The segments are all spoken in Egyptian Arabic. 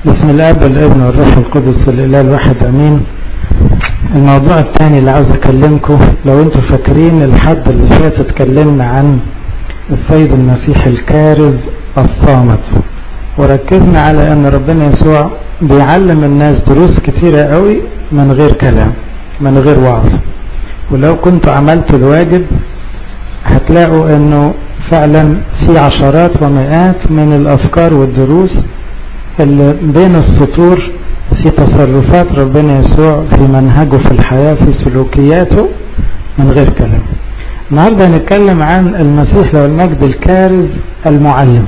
بسم الاب والابن والروح القدس الاله الواحد امين الموضوع الثاني اللي عاوز اكلمكم لو انتم فاكرين الحد اللي فات اتكلمنا عن السيد المسيح الكارز الصامت وركزنا على ان ربنا يسوع بيعلم الناس دروس كتيرة قوي من غير كلام من غير وعظ ولو كنتوا عملتوا الواجب هتلاقوا انه فعلا في عشرات ومئات من الافكار والدروس اللي بين السطور في تصرفات ربنا يسوع في منهجه في الحياة في سلوكياته من غير كلام النهاردة هنتكلم عن المسيح لو المجد الكارز المعلم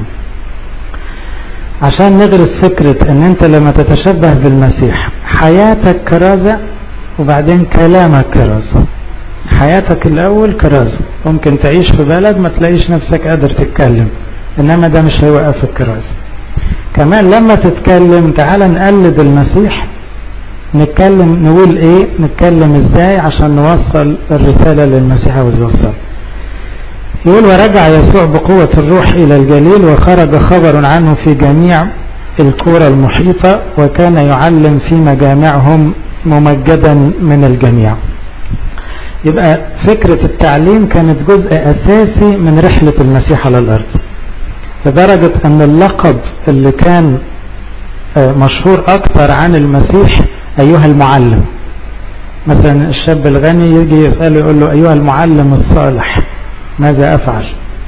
عشان نغرس فكرة ان انت لما تتشبه بالمسيح حياتك كرازة وبعدين كلامك كرازة حياتك الاول كرازة ممكن تعيش في بلد ما تلاقيش نفسك قادر تتكلم انما ده مش هيوقف الكرازة كمان لما تتكلم تعال نقلد المسيح نتكلم نقول ايه نتكلم ازاي عشان نوصل الرسالة للمسيح عاوز يوصل يقول ورجع يسوع بقوة الروح الى الجليل وخرج خبر عنه في جميع الكورة المحيطة وكان يعلم في مجامعهم ممجدا من الجميع يبقى فكرة التعليم كانت جزء اساسي من رحلة المسيح على الارض لدرجة ان اللقب اللي كان مشهور اكتر عن المسيح ايها المعلم مثلا الشاب الغني يجي يسأله يقول له ايها المعلم الصالح ماذا افعل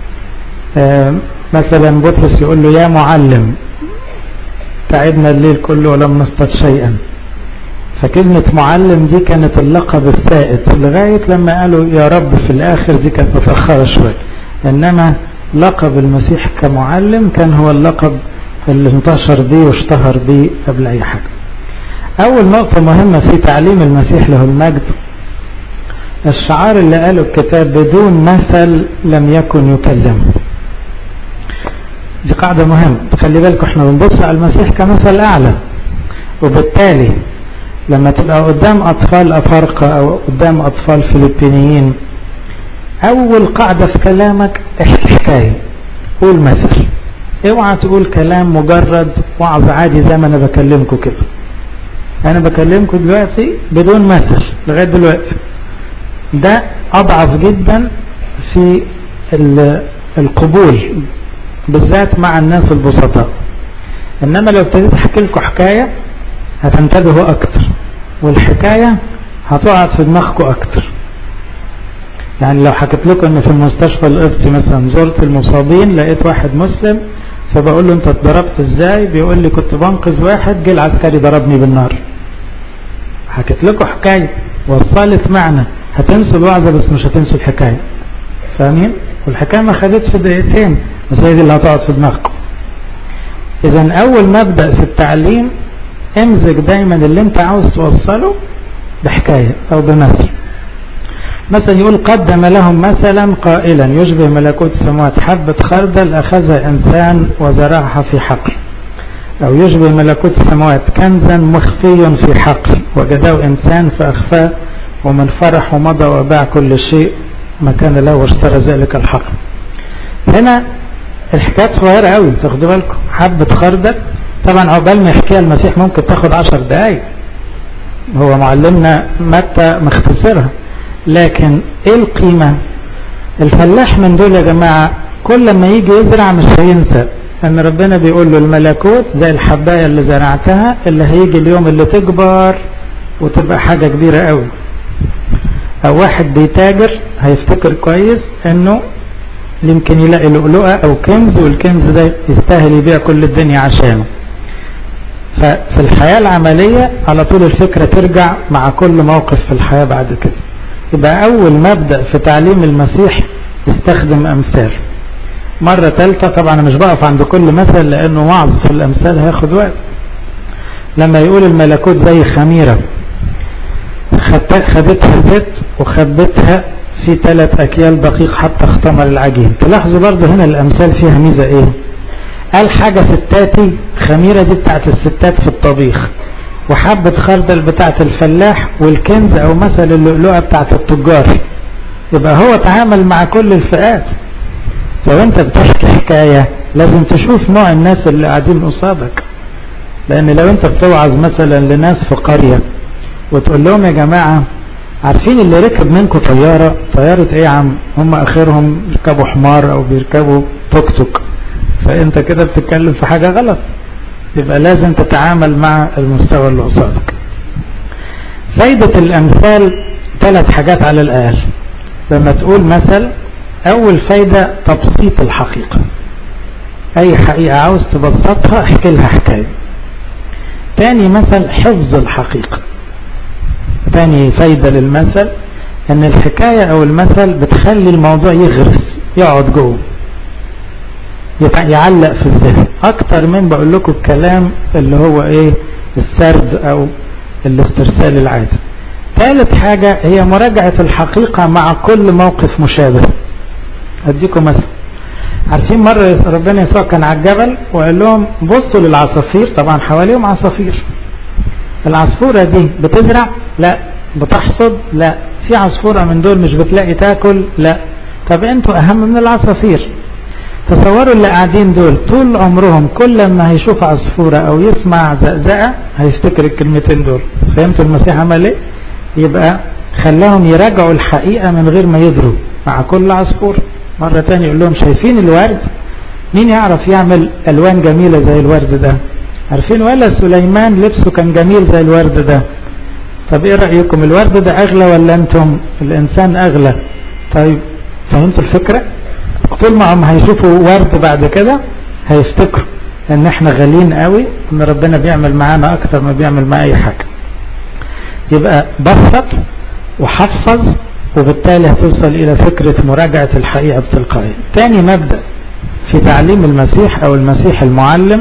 مثلا بطرس يقول له يا معلم تعبنا الليل كله ولم نصطاد شيئا فكلمة معلم دي كانت اللقب السائد لغاية لما قالوا يا رب في الاخر دي كانت متأخرة شوية انما لقب المسيح كمعلم كان هو اللقب اللي انتشر بيه واشتهر بيه قبل اي حاجة اول نقطة مهمة في تعليم المسيح له المجد الشعار اللي قاله الكتاب بدون مثل لم يكن يكلم دي قاعدة مهمة خلي بالكم احنا بنبص على المسيح كمثل اعلى وبالتالي لما تبقى قدام اطفال افارقة او قدام اطفال فلبينيين اول قاعدة في كلامك احكي حكاية قول مثل اوعى تقول كلام مجرد وعظ عادي زي ما انا بكلمكم كده انا بكلمكم دلوقتي بدون مثل لغاية دلوقتي ده اضعف جدا في القبول بالذات مع الناس البسطاء انما لو ابتديت احكي لكم حكاية هتنتبهوا اكتر والحكاية هتقعد في دماغكم اكتر يعني لو حكيت لكم ان في المستشفى القبطي مثلا زرت المصابين لقيت واحد مسلم فبقول له انت اتضربت ازاي بيقول لي كنت بنقذ واحد جه العسكري ضربني بالنار حكيت لكم حكايه وصلت معنى هتنسوا الوعظه بس مش هتنسوا الحكايه فاهمين والحكايه ما خدتش دقيقتين بس هي دي اللي هتقعد في دماغكم اذا اول مبدا في التعليم امزج دايما اللي انت عاوز توصله بحكايه او بمثل مثلا يقول قدم لهم مثلا قائلا يشبه ملكوت السماوات حبة خردل أخذها إنسان وزرعها في حقل أو يشبه ملكوت السماوات كنزا مخفي في حقل وجده إنسان فأخفاه ومن فرح ومضى وباع كل شيء ما كان له واشترى ذلك الحقل هنا الحكايات صغيرة قوي تاخدوا بالكم حبة خردل طبعا عقبال ما يحكيها المسيح ممكن تاخد عشر دقايق هو معلمنا متى مختصرها لكن ايه القيمة الفلاح من دول يا جماعة كل ما يجي يزرع مش هينسى ان ربنا بيقول له الملكوت زي الحباية اللي زرعتها اللي هيجي اليوم اللي تكبر وتبقى حاجة كبيرة قوي او واحد بيتاجر هيفتكر كويس انه يمكن يلاقي لؤلؤة او كنز والكنز ده يستاهل يبيع كل الدنيا عشانه ففي الحياة العملية على طول الفكرة ترجع مع كل موقف في الحياة بعد كده يبقى أول مبدأ في تعليم المسيح استخدم أمثال مرة ثالثة طبعا أنا مش بقف عند كل مثل لأنه وعظ في الأمثال هياخد وقت لما يقول الملكوت زي خميرة خدتها زيت وخبتها في ثلاث أكيال دقيق حتى اختمر العجين تلاحظوا برضه هنا الأمثال فيها ميزة إيه قال حاجة ستاتي خميرة دي بتاعت الستات في الطبيخ وحبة خردل بتاعت الفلاح والكنز او مثل اللؤلؤة بتاعت التجار يبقى هو تعامل مع كل الفئات لو انت بتحكي حكاية لازم تشوف نوع الناس اللي قاعدين قصادك لان لو انت بتوعظ مثلا لناس في قرية وتقول لهم يا جماعة عارفين اللي ركب منكم طيارة طيارة ايه يا عم هم اخرهم يركبوا حمار او بيركبوا توك توك فانت كده بتتكلم في حاجة غلط يبقى لازم تتعامل مع المستوى اللي قصادك فايدة الامثال ثلاث حاجات على الاقل لما تقول مثل اول فايدة تبسيط الحقيقة اي حقيقة عاوز تبسطها احكي لها حكاية تاني مثل حفظ الحقيقة تاني فايدة للمثل ان الحكاية او المثل بتخلي الموضوع يغرس يقعد جوه يعلق في الذهن اكتر من بقول لكم الكلام اللي هو ايه السرد او الاسترسال العادي ثالث حاجة هي مراجعة الحقيقة مع كل موقف مشابه اديكم مثل عارفين مرة ربنا يسوع كان على الجبل وقال لهم بصوا للعصافير طبعا حواليهم عصافير العصفورة دي بتزرع لا بتحصد لا في عصفورة من دول مش بتلاقي تاكل لا طب انتوا اهم من العصافير تصوروا اللي قاعدين دول طول عمرهم كل ما هيشوف عصفورة او يسمع زقزقة هيفتكر الكلمتين دول فهمتوا المسيح عمل ايه يبقى خلاهم يراجعوا الحقيقة من غير ما يدروا مع كل عصفور مرة تانية يقول لهم شايفين الورد مين يعرف يعمل الوان جميلة زي الورد ده عارفين ولا سليمان لبسه كان جميل زي الورد ده طب ايه رأيكم الورد ده اغلى ولا انتم الانسان اغلى طيب فهمتوا الفكرة طول ما هم هيشوفوا ورد بعد كده هيفتكروا ان احنا غاليين قوي ان ربنا بيعمل معانا اكتر ما بيعمل مع اي حاجة يبقى بسط وحفظ وبالتالي هتوصل الى فكرة مراجعة الحقيقة بتلقائية تاني مبدأ في تعليم المسيح او المسيح المعلم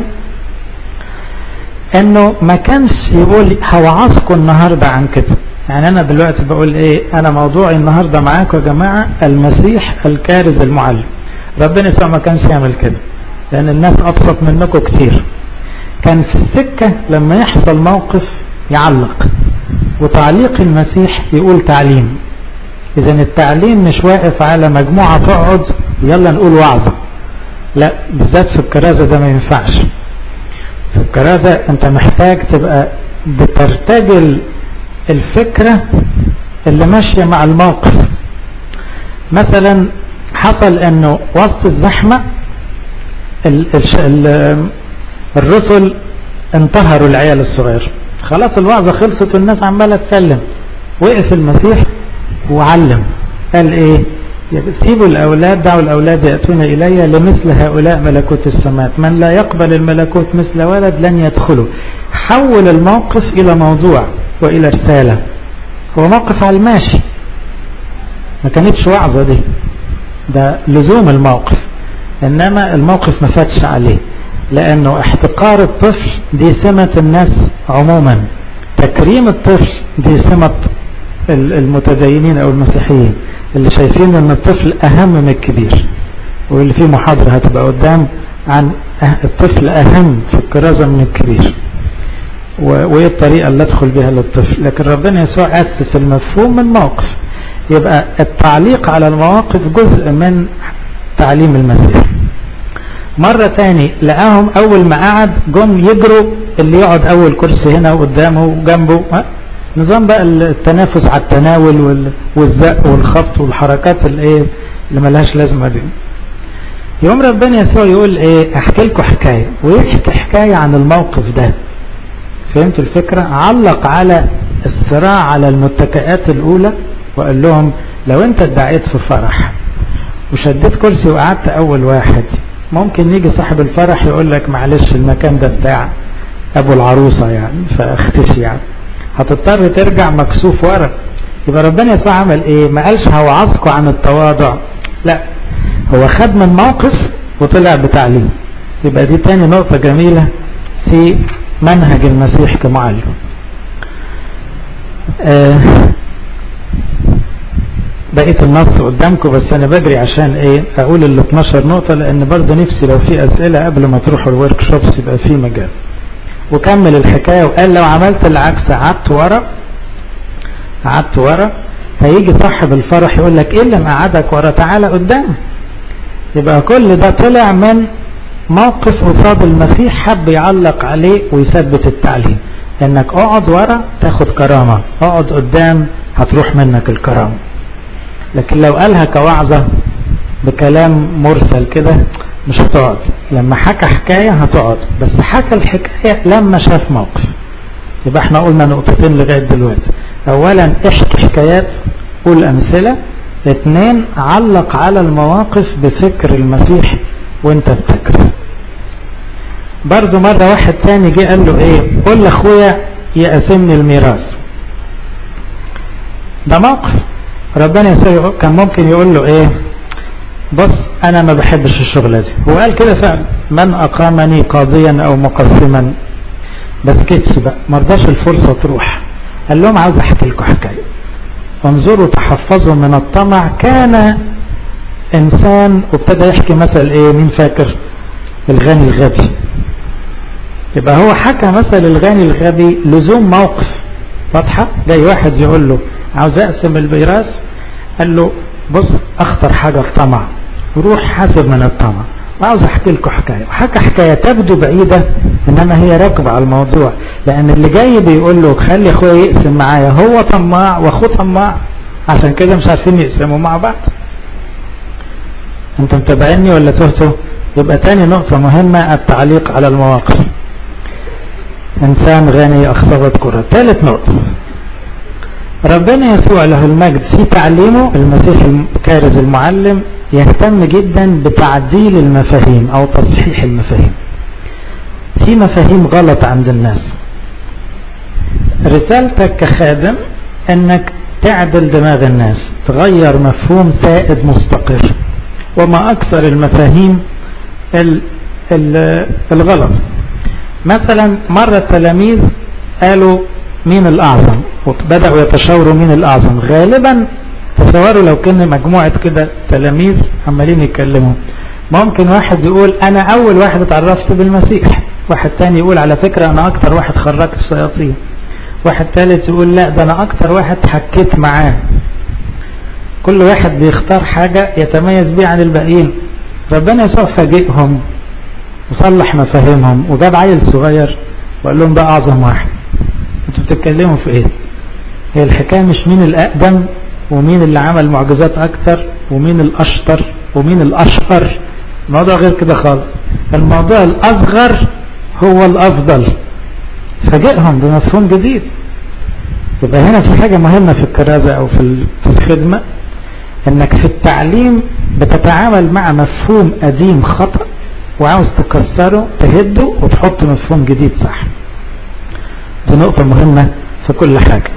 انه ما كانش يقول هوعظكم النهاردة عن كده يعني انا دلوقتي بقول ايه انا موضوعي النهاردة معاكم يا جماعة المسيح الكارز المعلم ربنا يسوع ما كانش يعمل كده لان الناس ابسط منكم كتير كان في السكة لما يحصل موقف يعلق وتعليق المسيح يقول تعليم اذا التعليم مش واقف على مجموعة تقعد يلا نقول وعظة لا بالذات في الكرازة ده ما ينفعش في الكرازة انت محتاج تبقى بترتجل الفكرة اللي ماشية مع الموقف مثلا حصل انه وسط الزحمة ال ال الرسل انتهروا العيال الصغير خلاص الوعظة خلصت والناس عمالة تسلم وقف المسيح وعلم قال ايه سيبوا الأولاد دعوا الأولاد يأتون إلي لمثل هؤلاء ملكوت السماء من لا يقبل الملكوت مثل ولد لن يدخله حول الموقف إلى موضوع وإلى رسالة هو موقف على الماشي ما كانتش وعظة دي ده لزوم الموقف إنما الموقف ما فاتش عليه لأنه احتقار الطفل دي سمة الناس عموما تكريم الطفل دي سمة المتدينين أو المسيحيين اللي شايفين ان الطفل اهم من الكبير واللي فيه محاضرة هتبقى قدام عن الطفل اهم في الكرازة من الكبير وايه الطريقة اللي ادخل بها للطفل لكن ربنا يسوع اسس المفهوم من موقف يبقى التعليق على المواقف جزء من تعليم المسيح مرة تاني لقاهم اول ما قعد جم يجروا اللي يقعد اول كرسي هنا وقدامه وجنبه نظام بقى التنافس على التناول والزق والخبط والحركات الايه اللي ملهاش لازمه دي يوم ربنا يسوع يقول ايه احكي لكم حكايه ويحكي حكايه عن الموقف ده فهمتوا الفكره علق على الصراع على المتكئات الاولى وقال لهم لو انت ادعيت في فرح وشديت كرسي وقعدت اول واحد ممكن يجي صاحب الفرح يقول لك معلش المكان ده بتاع ابو العروسه يعني فاختشي يعني هتضطر ترجع مكسوف ورا يبقى ربنا يسوع عمل ايه ما قالش هوعظكم عن التواضع لا هو خد من موقف وطلع بتعليم يبقى دي تاني نقطة جميلة في منهج المسيح كمعلم آه بقيت النص قدامكم بس انا بجري عشان ايه اقول ال 12 نقطة لان برضه نفسي لو في اسئلة قبل ما تروحوا الورك شوبس يبقى في مجال وكمل الحكاية وقال لو عملت العكس قعدت ورا قعدت ورا هيجي صاحب الفرح يقول لك ايه اللي مقعدك ورا تعالى قدام يبقى كل ده طلع من موقف قصاد المسيح حب يعلق عليه ويثبت التعليم انك اقعد ورا تاخد كرامة اقعد قدام هتروح منك الكرامة لكن لو قالها كوعظة بكلام مرسل كده مش هتقعد لما حكى حكاية هتقعد بس حكى الحكاية لما شاف موقف يبقى احنا قلنا نقطتين لغاية دلوقتي اولا احكي حكايات قول امثلة اثنين علق على المواقف بفكر المسيح وانت بتكرس برضو مرة واحد تاني جه قال له ايه قول لاخويا يقسمني الميراث ده موقف ربنا يسوع كان ممكن يقول له ايه بص انا ما بحبش الشغلة دي هو قال كده فعلا من اقامني قاضيا او مقسما بس كتش بقى مرضاش الفرصة تروح قال لهم عاوز احكي لكم حكاية انظروا تحفظوا من الطمع كان انسان وابتدى يحكي مثل ايه مين فاكر الغني الغبي يبقى هو حكى مثل الغني الغبي لزوم موقف واضحة جاي واحد يقول له عاوز اقسم الميراث قال له بص اخطر حاجة الطمع روح حاسب من الطمع وعاوز احكي لكم حكاية وحكى حكاية تبدو بعيدة انما هي راكبة على الموضوع لان اللي جاي بيقول له خلي اخويا يقسم معايا هو طماع واخوه طماع عشان كده مش عارفين يقسموا مع بعض انتم متابعيني ولا تهتوا يبقى تاني نقطة مهمة التعليق على المواقف انسان غني اخطبت كرة ثالث نقطة ربنا يسوع له المجد في تعليمه المسيح الكارز المعلم يهتم جدا بتعديل المفاهيم او تصحيح المفاهيم في مفاهيم غلط عند الناس رسالتك كخادم انك تعدل دماغ الناس تغير مفهوم سائد مستقر وما اكثر المفاهيم ال ال الغلط مثلا مرة التلاميذ قالوا مين الأعظم وبدأوا يتشاوروا مين الأعظم غالبا تصوروا لو كنا مجموعة كده تلاميذ عمالين يتكلموا ممكن واحد يقول أنا أول واحد اتعرفت بالمسيح واحد تاني يقول على فكرة أنا أكتر واحد خرجت الشياطين واحد ثالث يقول لا ده أنا أكتر واحد حكيت معاه كل واحد بيختار حاجة يتميز بيه عن الباقيين ربنا يسوع فاجئهم وصلح مفاهيمهم وجاب عيل صغير وقال لهم ده أعظم واحد انتوا بتتكلموا في ايه هي الحكاية مش مين الأقدم ومين اللي عمل معجزات أكتر ومين الأشطر ومين الأشهر الموضوع غير كده خالص الموضوع الأصغر هو الأفضل فاجئهم بمفهوم جديد يبقى هنا في حاجة مهمة في الكرازة أو في الخدمة انك في التعليم بتتعامل مع مفهوم قديم خطأ وعاوز تكسره تهده وتحط مفهوم جديد صح دي نقطة مهمة في كل حاجة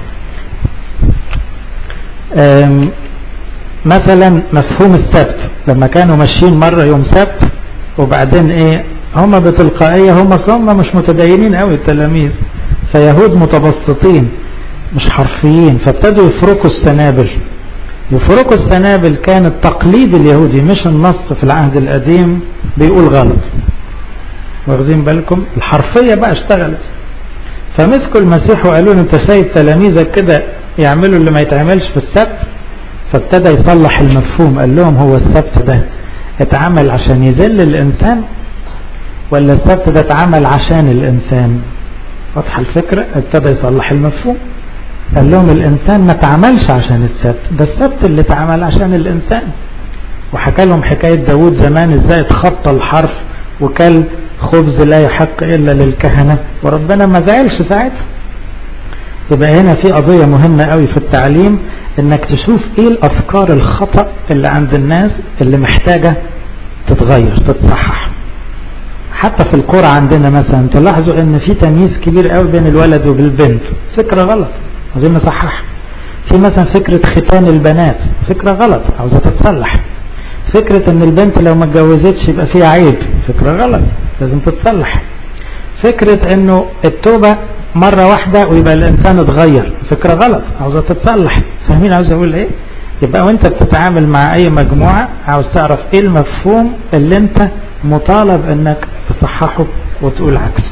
مثلا مفهوم السبت لما كانوا ماشيين مرة يوم سبت وبعدين ايه هم بتلقائية هم صم مش متدينين قوي التلاميذ فيهود متبسطين مش حرفيين فابتدوا يفركوا السنابل يفرقوا السنابل كان التقليد اليهودي مش النص في العهد القديم بيقول غلط واخدين بالكم الحرفية بقى اشتغلت فمسكوا المسيح وقالوا له انت سايب تلاميذك كده يعملوا اللي ما يتعملش في السبت فابتدى يصلح المفهوم قال لهم هو السبت ده اتعمل عشان يذل الانسان ولا السبت ده اتعمل عشان الانسان واضحة الفكرة ابتدى يصلح المفهوم قال لهم الإنسان ما تعملش عشان السبت ده السبت اللي اتعمل عشان الإنسان وحكى لهم حكاية داود زمان ازاي اتخطى الحرف وكل خبز لا يحق إلا للكهنة وربنا ما زعلش ساعتها يبقى هنا في قضية مهمة قوي في التعليم انك تشوف ايه الافكار الخطأ اللي عند الناس اللي محتاجة تتغير تتصحح حتى في القرى عندنا مثلا تلاحظوا ان في تمييز كبير قوي بين الولد وبالبنت فكرة غلط عاوزين نصحح في مثلا فكرة ختان البنات فكرة غلط عاوزة تتصلح فكرة ان البنت لو ما اتجوزتش يبقى فيها عيب فكرة غلط لازم تتصلح فكرة انه التوبة مرة واحدة ويبقى الانسان اتغير فكرة غلط عاوزة تتصلح فاهمين عاوز اقول ايه يبقى وانت بتتعامل مع اي مجموعة عاوز تعرف ايه المفهوم اللي انت مطالب انك تصححه وتقول عكسه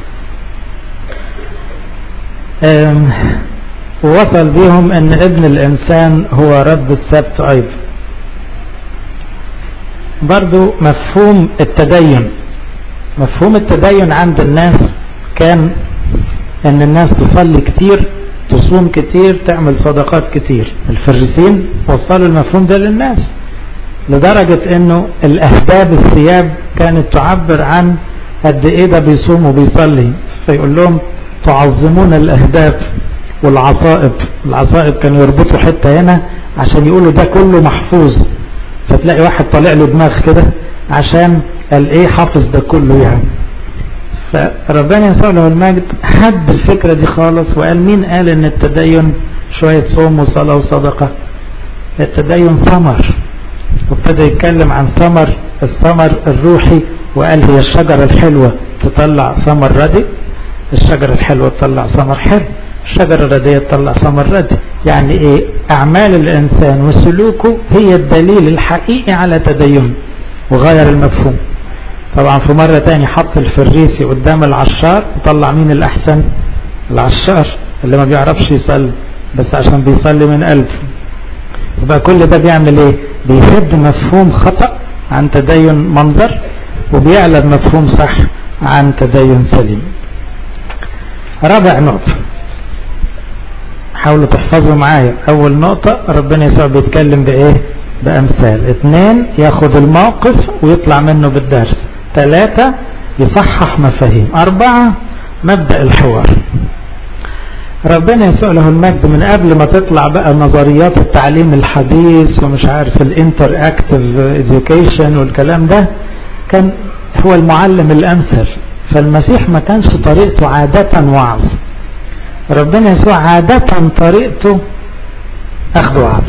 ووصل بهم ان ابن الانسان هو رب السبت ايضا برضو مفهوم التدين مفهوم التدين عند الناس كان ان الناس تصلي كتير تصوم كتير تعمل صدقات كتير الفريسين وصلوا المفهوم ده للناس لدرجة انه الاهداب الثياب كانت تعبر عن قد ايه ده بيصوم وبيصلي فيقول لهم تعظمون الاهداب والعصائب العصائب كانوا يربطوا حتة هنا عشان يقولوا ده كله محفوظ فتلاقي واحد طالع له دماغ كده عشان قال ايه حافظ ده كله يعني فربنا يسوع له المجد حد الفكرة دي خالص وقال مين قال ان التدين شوية صوم وصلاة وصدقة التدين ثمر وابتدى يتكلم عن ثمر الثمر الروحي وقال هي الشجرة الحلوة تطلع ثمر ردي الشجرة الحلوة تطلع ثمر حلو الشجرة الردية تطلع ثمر ردي يعني ايه اعمال الانسان وسلوكه هي الدليل الحقيقي على تدينه وغير المفهوم طبعا في مرة تاني حط الفريسي قدام العشار وطلع مين الأحسن العشار اللي ما بيعرفش يصلي بس عشان بيصلي من قلبه يبقى كل ده بيعمل ايه بيهد مفهوم خطأ عن تدين منظر وبيعلن مفهوم صح عن تدين سليم رابع نقطة حاولوا تحفظوا معايا اول نقطة ربنا يسوع بيتكلم بايه بامثال اثنين ياخد الموقف ويطلع منه بالدرس ثلاثة يصحح مفاهيم أربعة مبدأ الحوار ربنا يسوع له المجد من قبل ما تطلع بقى نظريات التعليم الحديث ومش عارف الانتر اكتف اديوكيشن والكلام ده كان هو المعلم الامثل فالمسيح ما كانش طريقته عادة وعظ ربنا يسوع عادة طريقته اخذ وعظ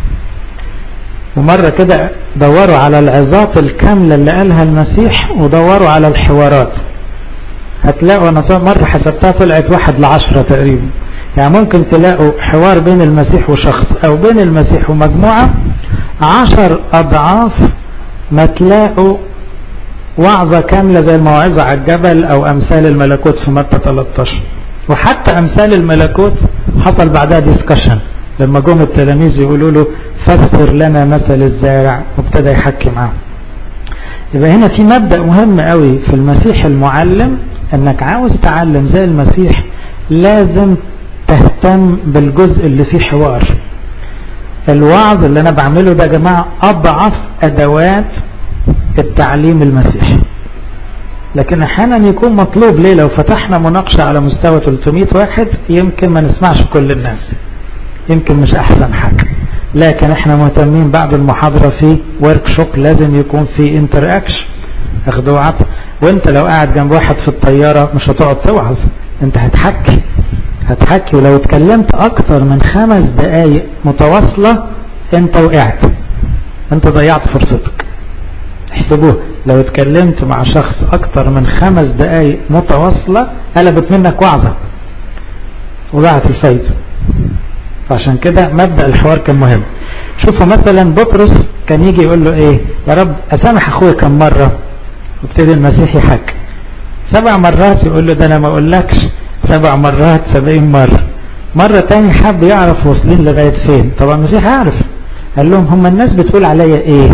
ومرة كده دوروا على العظات الكاملة اللي قالها المسيح ودوروا على الحوارات هتلاقوا انا مرة حسبتها طلعت واحد لعشرة تقريبا يعني ممكن تلاقوا حوار بين المسيح وشخص او بين المسيح ومجموعة عشر اضعاف ما تلاقوا وعظة كاملة زي الموعظة على الجبل او امثال الملكوت في متى 13 وحتى امثال الملكوت حصل بعدها ديسكشن لما جم التلاميذ يقولوا له فسر لنا مثل الزارع وابتدى يحكي معاهم يبقى هنا في مبدأ مهم قوي في المسيح المعلم انك عاوز تعلم زي المسيح لازم تهتم بالجزء اللي فيه حوار الوعظ اللي انا بعمله ده يا جماعة اضعف ادوات التعليم المسيحي لكن احيانا يكون مطلوب ليه لو فتحنا مناقشة على مستوى 300 واحد يمكن ما نسمعش كل الناس يمكن مش احسن حاجة لكن احنا مهتمين بعد المحاضرة في ورك شوب لازم يكون في انتر اكشن اخدوا وعط وانت لو قاعد جنب واحد في الطيارة مش هتقعد توعظ انت هتحكي هتحكي ولو اتكلمت اكتر من خمس دقايق متواصلة انت وقعت انت ضيعت فرصتك احسبوه لو اتكلمت مع شخص اكتر من خمس دقايق متواصلة قلبت منك وعظة وضاعت الفايدة فعشان كده مبدأ الحوار كان مهم شوفوا مثلا بطرس كان يجي يقول له ايه يا رب اسامح اخويا كم مرة وابتدي المسيح يحكي سبع مرات يقول له ده انا ما اقولكش سبع مرات سبعين مرة مرة تاني حب يعرف واصلين لغاية فين طبعا المسيح عارف قال لهم هم الناس بتقول عليا ايه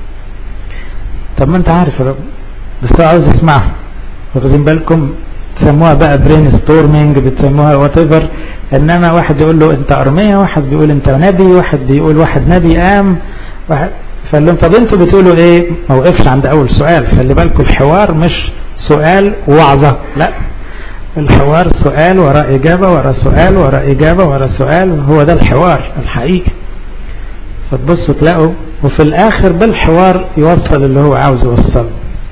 طب ما انت عارف يا رب بس هو عاوز يسمعها واخدين بالكم بتسموها بقى برين ستورمينج بتسموها وات ايفر انما واحد يقول له انت ارميه واحد بيقول انت نبي واحد بيقول واحد نبي قام واحد فقال لهم طب انتوا بتقولوا ايه ما وقفش عند اول سؤال خلي بالكم الحوار مش سؤال وعظه لا الحوار سؤال وراء اجابه وراء سؤال وراء اجابه وراء سؤال هو ده الحوار الحقيقي فتبصوا تلاقوا وفي الاخر بالحوار يوصل اللي هو عاوز يوصله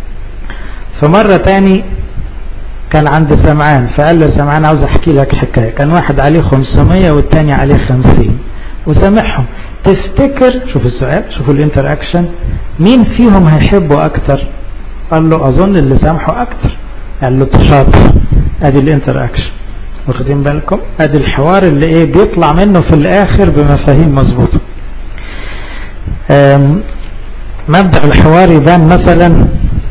فمرة تاني كان عند سمعان فقال له سمعان عاوز احكي لك حكاية كان واحد عليه 500 والتاني عليه 50 وسامحهم تفتكر شوف السؤال شوفوا الانتر اكشن مين فيهم هيحبه اكتر قال له اظن اللي سامحه اكتر قال له تشاطر ادي الانتر اكشن واخدين بالكم ادي الحوار اللي ايه بيطلع منه في الاخر بمفاهيم مظبوطه مبدأ الحوار يبان مثلا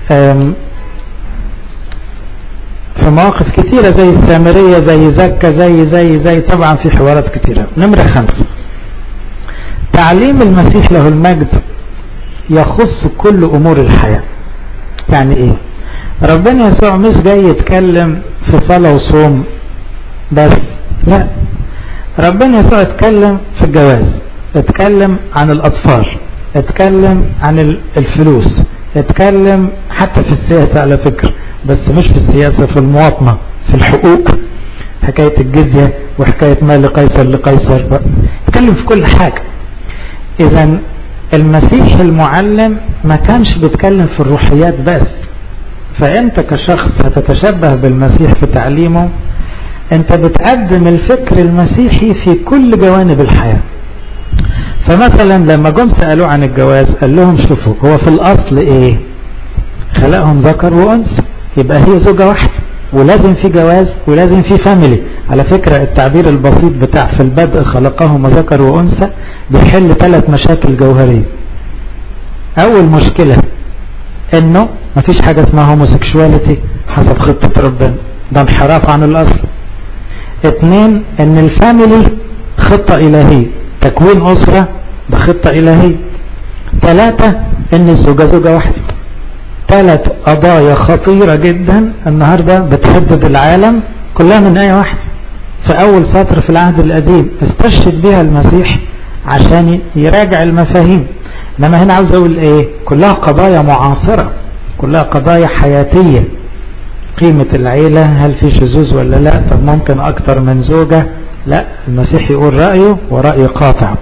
في مواقف كتيرة زي السامرية زي زكا زي زي زي طبعا في حوارات كتيرة نمرة خمسة تعليم المسيح له المجد يخص كل أمور الحياة يعني إيه ربنا يسوع مش جاي يتكلم في صلاة وصوم بس لا ربنا يسوع اتكلم في الجواز اتكلم عن الأطفال اتكلم عن الفلوس اتكلم حتى في السياسة على فكرة بس مش في السياسة في المواطنة في الحقوق حكاية الجزية وحكاية ما لقيصر لقيصر اتكلم في كل حاجة اذا المسيح المعلم ما كانش بيتكلم في الروحيات بس فانت كشخص هتتشبه بالمسيح في تعليمه انت بتقدم الفكر المسيحي في كل جوانب الحياة فمثلا لما جم سألوه عن الجواز قال لهم شوفوا هو في الاصل ايه خلقهم ذكر وانثى يبقى هي زوجة واحدة ولازم في جواز ولازم في فاميلي على فكرة التعبير البسيط بتاع في البدء خلقهم ذكر وانثى بيحل ثلاث مشاكل جوهرية اول مشكلة انه مفيش حاجة اسمها هوموسيكشواليتي حسب خطة ربنا ده انحراف عن الاصل اتنين ان الفاميلي خطة الهية تكوين اسرة ده خطة الهية ثلاثة ان الزوجة زوجة واحدة ثلاث قضايا خطيرة جدا النهاردة بتهدد العالم كلها من آية واحدة في أول سطر في العهد القديم استشهد بها المسيح عشان يراجع المفاهيم إنما هنا عاوز أقول إيه كلها قضايا معاصرة كلها قضايا حياتية قيمة العيلة هل في شذوذ ولا لا طب ممكن أكتر من زوجة لا المسيح يقول رأيه ورأي قاطع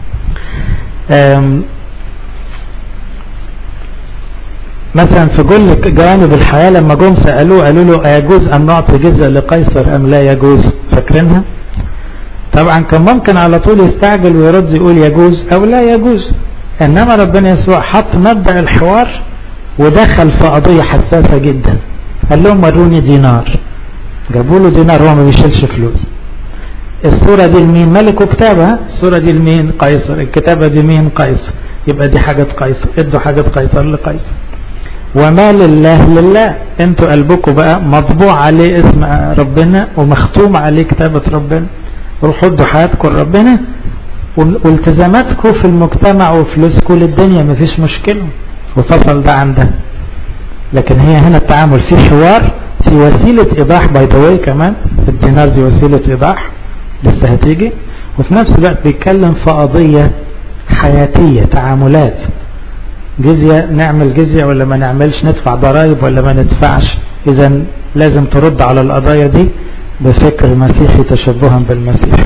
مثلا في كل جوانب الحياة لما جم سألوه قالوا له أيجوز أن نعطي جزء لقيصر أم لا يجوز فاكرينها طبعا كان ممكن على طول يستعجل ويرد يقول يجوز أو لا يجوز إنما ربنا يسوع حط مبدأ الحوار ودخل في قضية حساسة جدا قال لهم وروني دينار جابوا له دينار هو ما بيشيلش فلوس الصورة دي لمين ملك وكتابها الصورة دي لمين قيصر الكتابة دي مين قيصر يبقى دي حاجة قيصر ادوا حاجة قيصر لقيصر وما لله لله انتوا قلبكم بقى مطبوع عليه اسم ربنا ومختوم عليه كتابة ربنا روحوا ادوا حياتكم لربنا والتزاماتكم في المجتمع وفلوسكم للدنيا مفيش مشكلة وفصل ده عن ده لكن هي هنا التعامل في حوار في وسيلة ايضاح باي ذا كمان الدينار دي وسيلة ايضاح لسه هتيجي وفي نفس الوقت بيتكلم في قضية حياتية تعاملات جزية نعمل جزية ولا ما نعملش ندفع ضرائب ولا ما ندفعش اذا لازم ترد على القضايا دي بفكر مسيحي تشبها بالمسيح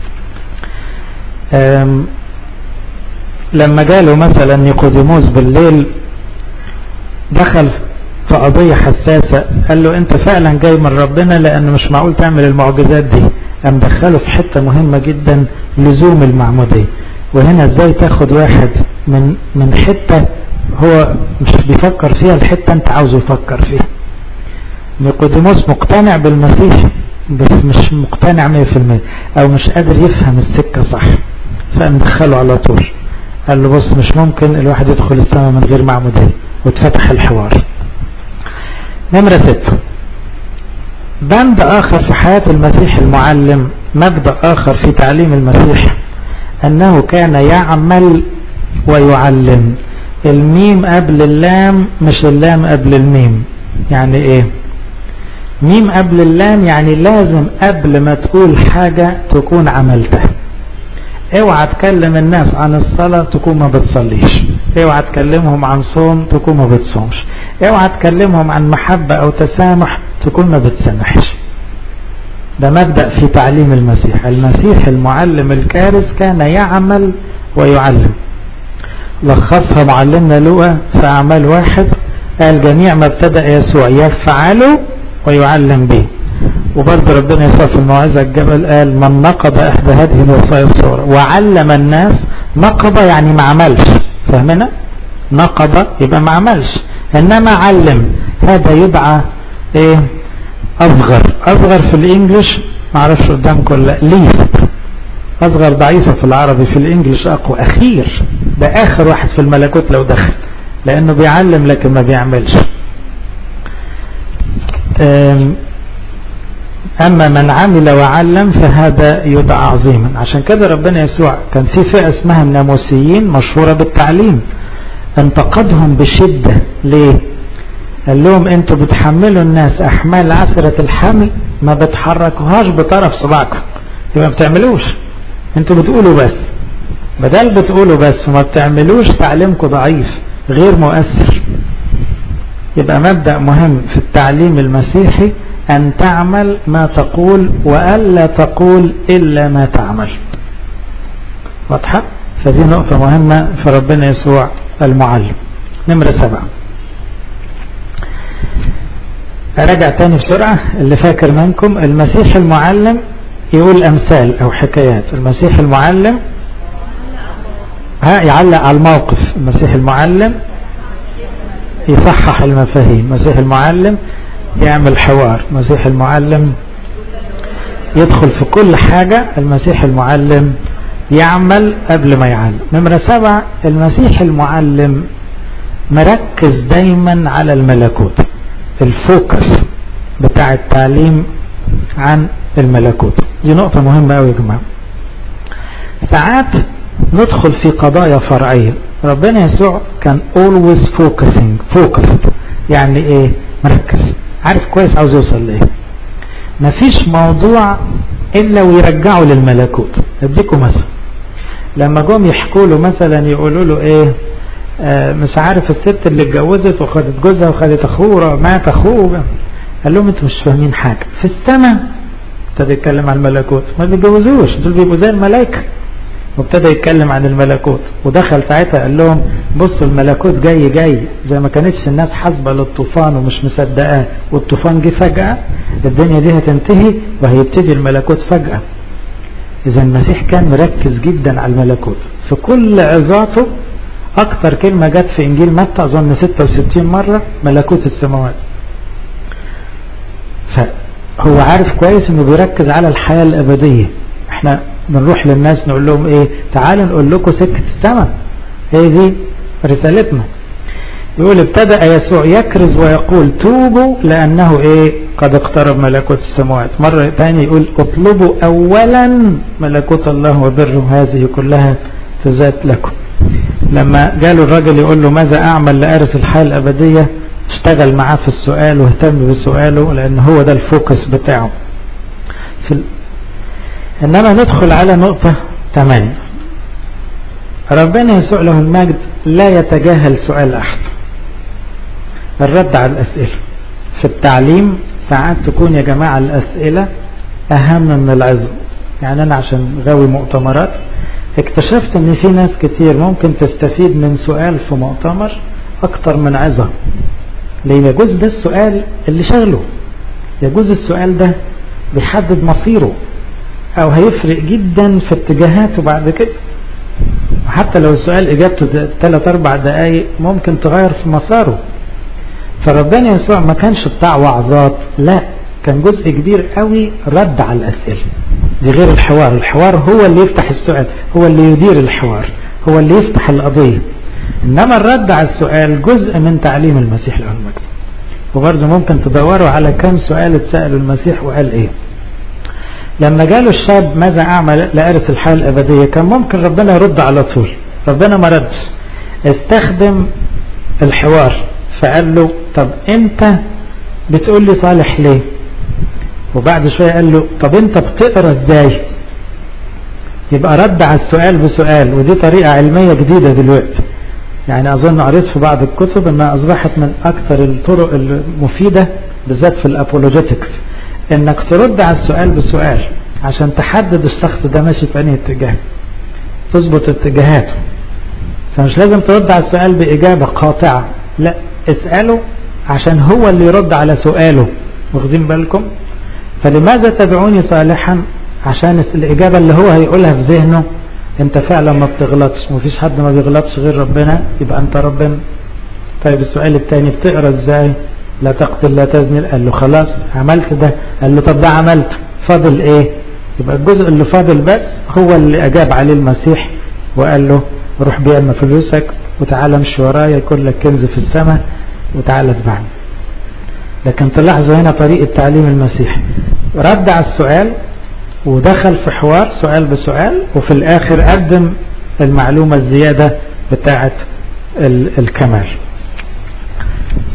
لما جاله مثلا نيقوديموس بالليل دخل في قضية حساسة قال له انت فعلا جاي من ربنا لان مش معقول تعمل المعجزات دي قام دخله في حتة مهمة جدا لزوم المعمودية وهنا ازاي تاخد واحد من من حتة هو مش بيفكر فيها الحتة انت عاوزه يفكر فيها نيقوديموس مقتنع بالمسيح بس مش مقتنع 100% او مش قادر يفهم السكة صح فقام دخله على طول قال له بص مش ممكن الواحد يدخل السماء من غير معمودية واتفتح الحوار نمرة ستة بند آخر في حياة المسيح المعلم مبدأ آخر في تعليم المسيح أنه كان يعمل ويعلم الميم قبل اللام مش اللام قبل الميم يعني ايه ميم قبل اللام يعني لازم قبل ما تقول حاجة تكون عملتها اوعى تكلم الناس عن الصلاة تكون ما بتصليش اوعى تكلمهم عن صوم تكون ما بتصومش اوعى تكلمهم عن محبة او تسامح تكون ما بتسامحش ده مبدأ في تعليم المسيح المسيح المعلم الكارث كان يعمل ويعلم لخصها معلمنا لوقا في أعمال واحد قال جميع ما ابتدأ يسوع يفعله ويعلم به وبرضه ربنا يسوع في الموعظة الجبل قال من نقض إحدى هذه الوصايا الصغرى وعلم الناس نقض يعني ما عملش فاهمنا؟ نقض يبقى ما عملش إنما علم هذا يدعى إيه؟ أصغر أصغر في الإنجليش ما أعرفش قدامكم لا ليست أصغر ضعيفة في العربي في الإنجليش أقوى أخير ده آخر واحد في الملكوت لو دخل لأنه بيعلم لكن ما بيعملش أما من عمل وعلم فهذا يدعى عظيما عشان كده ربنا يسوع كان في فئة اسمها الناموسيين مشهورة بالتعليم انتقدهم بشدة ليه قال لهم انتوا بتحملوا الناس احمال عسرة الحمل ما بتحركوهاش بطرف صباعكم يبقى ما بتعملوش انتوا بتقولوا بس بدل بتقولوا بس وما بتعملوش تعليمكم ضعيف غير مؤثر يبقى مبدأ مهم في التعليم المسيحي أن تعمل ما تقول وألا تقول إلا ما تعمل واضحة؟ فدي نقطة مهمة في ربنا يسوع المعلم نمرة سبعة أراجع تاني بسرعة اللي فاكر منكم المسيح المعلم يقول أمثال أو حكايات المسيح المعلم ها يعلق على الموقف المسيح المعلم يصحح المفاهيم المسيح المعلم يعمل حوار المسيح المعلم يدخل في كل حاجة المسيح المعلم يعمل قبل ما يعلم نمرة سبعة المسيح المعلم مركز دايما على الملكوت الفوكس بتاع التعليم عن الملكوت دي نقطة مهمة أوي يا جماعة ساعات ندخل في قضايا فرعية ربنا يسوع كان always focusing focused يعني ايه مركز عارف كويس عاوز يوصل لايه مفيش موضوع الا ويرجعه للملكوت اديكم مثلا لما جم يحكوا له مثلا يقولوا له ايه آه مش عارف الست اللي اتجوزت وخدت جوزها وخدت اخوه مات اخوه قال لهم انتوا مش فاهمين حاجه في السماء ابتدى يتكلم عن الملكوت ما بيتجوزوش دول بيبقوا زي الملائكه وابتدى يتكلم عن الملكوت ودخل ساعتها قال لهم بصوا الملكوت جاي جاي زي ما كانتش الناس حاسبه للطوفان ومش مصدقاه والطوفان جه فجاه الدنيا دي هتنتهي وهيبتدي الملكوت فجاه اذا المسيح كان مركز جدا على الملكوت في كل عظاته اكتر كلمه جت في انجيل متى اظن 66 مره ملكوت السماوات فهو عارف كويس انه بيركز على الحياه الابديه احنا بنروح للناس نقول لهم ايه تعالوا نقول لكم سكة السماء هي دي رسالتنا يقول ابتدأ يسوع يكرز ويقول توبوا لأنه ايه قد اقترب ملكوت السماوات مرة ثانية يقول اطلبوا أولا ملكوت الله وبره هذه كلها تزاد لكم لما جاله الرجل يقول له ماذا أعمل لأرث الحياة الأبدية اشتغل معاه في السؤال واهتم بسؤاله لأن هو ده الفوكس بتاعه في إنما ندخل على نقطة 8 ربنا يسوع له المجد لا يتجاهل سؤال أحد الرد على الأسئلة في التعليم ساعات تكون يا جماعة الأسئلة أهم من العظم يعني أنا عشان غاوي مؤتمرات اكتشفت ان في ناس كتير ممكن تستفيد من سؤال في مؤتمر اكتر من عظة ليه يجوز ده السؤال اللي شغله يجوز السؤال ده بيحدد مصيره او هيفرق جدا في اتجاهاته بعد كده حتى لو السؤال اجابته 3 4 دقايق ممكن تغير في مساره فربنا يسوع ما كانش بتاع وعظات لا كان جزء كبير قوي رد على الاسئله دي غير الحوار الحوار هو اللي يفتح السؤال هو اللي يدير الحوار هو اللي يفتح القضيه انما الرد على السؤال جزء من تعليم المسيح له المجد وبرضه ممكن تدوروا على كم سؤال اتسألوا المسيح وقال ايه لما جاله الشاب ماذا اعمل لارث الحياه الابديه كان ممكن ربنا يرد على طول ربنا ما ردش استخدم الحوار فقال له طب انت بتقول لي صالح ليه وبعد شويه قال له طب انت بتقرا ازاي يبقى رد على السؤال بسؤال ودي طريقه علميه جديده دلوقتي يعني اظن قريت في بعض الكتب انها اصبحت من اكثر الطرق المفيده بالذات في الابولوجيتكس انك ترد على السؤال بسؤال عشان تحدد الشخص ده ماشي في انهي اتجاه تظبط اتجاهاته فمش لازم ترد على السؤال باجابه قاطعه لا اساله عشان هو اللي يرد على سؤاله واخدين بالكم فلماذا تدعوني صالحا عشان الاجابه اللي هو هيقولها في ذهنه انت فعلا ما بتغلطش مفيش حد ما بيغلطش غير ربنا يبقى انت ربنا طيب السؤال الثاني بتقرا ازاي لا تقتل لا تزني قال له خلاص عملت ده قال له طب ده عملته فاضل ايه يبقى الجزء اللي فاضل بس هو اللي اجاب عليه المسيح وقال له روح بيع فلوسك وتعالى امشي ورايا يكون لك كنز في السماء وتعالى اتبعني لكن تلاحظوا هنا طريقة تعليم المسيح رد على السؤال ودخل في حوار سؤال بسؤال وفي الاخر قدم المعلومة الزيادة بتاعة الكمال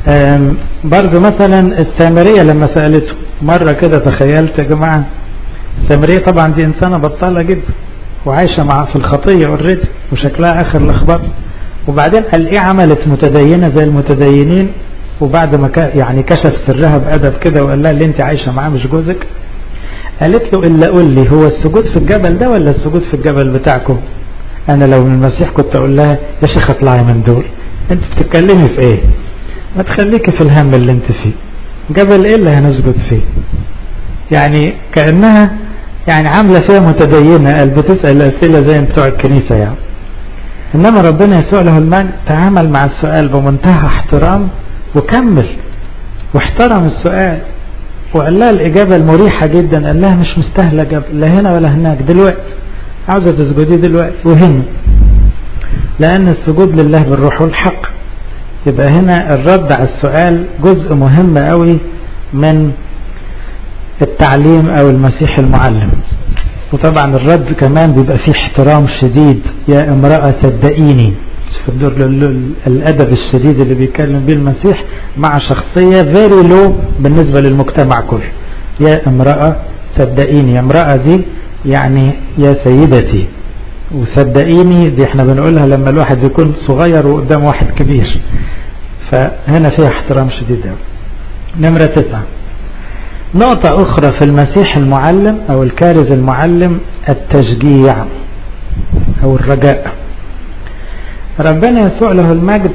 برضو مثلا السامرية لما سألته مرة كده تخيلت يا جماعة السامرية طبعا دي إنسانة بطالة جدا وعايشة مع في الخطية اوريدي وشكلها آخر لخبطة وبعدين قال إيه عملت متدينة زي المتدينين وبعد ما يعني كشف سرها بأدب كده وقال لها اللي أنت عايشة معاه مش جوزك قالت له إلا قول لي هو السجود في الجبل ده ولا السجود في الجبل بتاعكم أنا لو من المسيح كنت أقول لها يا شيخ اطلعي من دول أنت بتتكلمي في إيه ما تخليكي في الهم اللي أنت فيه جبل إيه اللي هنسجد فيه يعني كأنها يعني عاملة فيها متدينة قال بتسأل أسئلة زي بتوع الكنيسة يعني إنما ربنا يسوع له المجد تعامل مع السؤال بمنتهى احترام وكمل واحترم السؤال وقال لها الإجابة المريحة جدا قال لها مش مستاهلة جبل لا هنا ولا هناك دلوقتي عاوزة تسجدي دلوقتي وهنا لأن السجود لله بالروح والحق يبقى هنا الرد على السؤال جزء مهم قوي من التعليم أو المسيح المعلم وطبعا الرد كمان بيبقى فيه احترام شديد يا امرأة صدقيني في الدور الأدب الشديد اللي بيتكلم بيه المسيح مع شخصية فيري لو بالنسبة للمجتمع كله يا امرأة صدقيني يا امرأة دي يعني يا سيدتي وصدقيني دي احنا بنقولها لما الواحد يكون صغير وقدام واحد كبير فهنا فيها احترام شديد نمرة تسعة نقطة أخرى في المسيح المعلم أو الكارز المعلم التشجيع أو الرجاء ربنا يسوع له المجد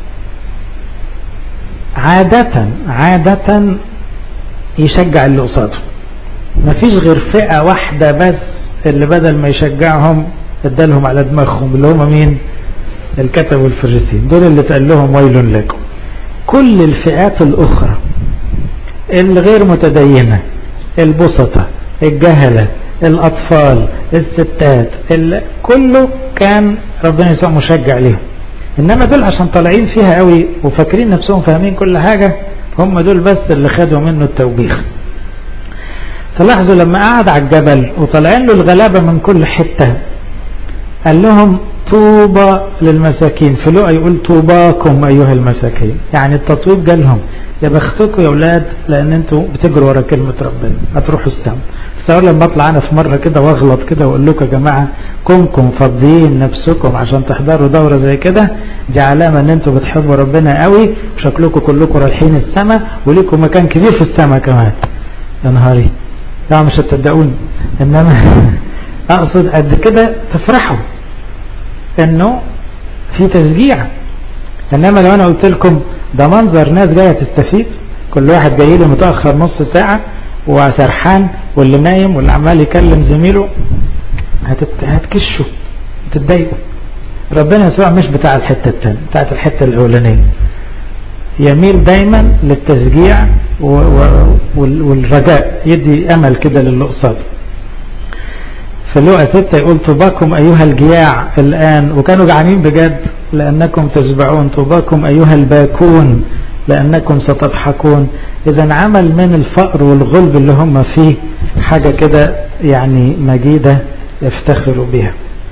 عادة عادة يشجع اللي قصاده مفيش غير فئة واحدة بس اللي بدل ما يشجعهم ادالهم على دماغهم اللي هم مين الكتب والفريسين دول اللي تقال لهم ويل لكم كل الفئات الأخرى الغير متدينة البسطة الجهلة الأطفال الستات كله كان ربنا يسوع مشجع ليهم إنما دول عشان طالعين فيها قوي وفاكرين نفسهم فاهمين كل حاجة هم دول بس اللي خدوا منه التوبيخ تلاحظوا لما قعد على الجبل وطالعين له الغلابة من كل حتة قال لهم طوبى للمساكين في لقا يقول طوباكم أيها المساكين يعني التطويب جالهم يا بختكم يا أولاد لأن أنتوا بتجروا ورا كلمة ربنا هتروحوا السما تصور لما اطلع انا في مره كده واغلط كده واقول لكم يا جماعه كونكم فاضيين نفسكم عشان تحضروا دوره زي كده دي علامه ان انتوا بتحبوا ربنا قوي وشكلكم كلكم رايحين السما وليكم مكان كبير في السما كمان يا نهاري لا مش هتصدقوني انما اقصد قد كده تفرحوا انه في تشجيع انما لو انا قلت لكم ده منظر ناس جايه تستفيد كل واحد جاي لي متاخر نص ساعه وسرحان واللي نايم واللي عمال يكلم زميله هتت... هتكشوا تتضايقوا ربنا يسوع مش بتاع الحته الثانيه بتاعت الحته الاولانيه يميل دايما للتشجيع و... و... والرجاء يدي امل كده للي قصاده في لوقا 6 يقول طوباكم ايها الجياع الان وكانوا جعانين بجد لانكم تشبعون طوباكم ايها الباكون لأنكم ستضحكون إذا عمل من الفقر والغلب اللي هم فيه حاجة كده يعني مجيدة يفتخروا بها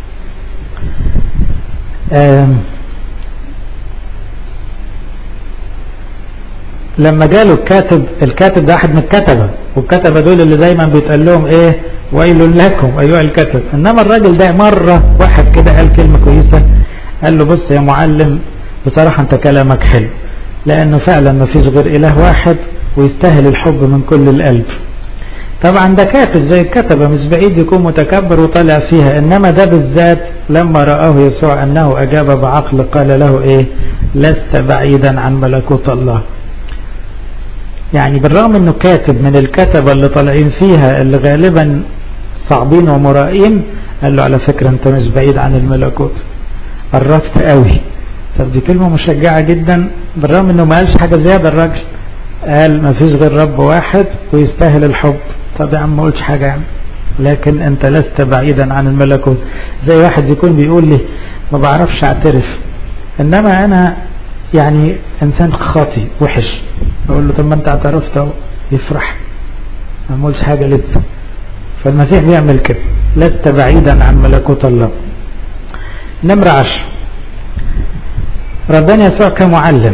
لما جاله الكاتب الكاتب ده واحد من الكتبة والكتبة دول اللي دايما بيتقال لهم ايه ويل لكم ايها الكتب انما الراجل ده مرة واحد كده قال كلمة كويسة قال له بص يا معلم بصراحة انت كلامك حلو لأنه فعلا ما فيش غير إله واحد ويستاهل الحب من كل القلب طبعا ده كاتب زي الكتبة مش بعيد يكون متكبر وطالع فيها إنما ده بالذات لما رآه يسوع أنه أجاب بعقل قال له إيه لست بعيدا عن ملكوت الله يعني بالرغم أنه كاتب من الكتبة اللي طالعين فيها اللي غالبا صعبين ومرائين قال له على فكرة أنت مش بعيد عن الملكوت قربت قوي طب دي كلمة مشجعة جدا بالرغم انه ما قالش حاجة زيادة الراجل قال ما فيش غير رب واحد ويستاهل الحب طب يا عم ما قلتش حاجة يعني لكن انت لست بعيدا عن الملكوت زي واحد يكون بيقول لي ما بعرفش اعترف انما انا يعني انسان خاطي وحش اقول له طب ما انت اعترفت اهو يفرح ما قلتش حاجة لسه فالمسيح بيعمل كده لست بعيدا عن ملكوت الله نمرة عشر ربنا يسوع كمعلم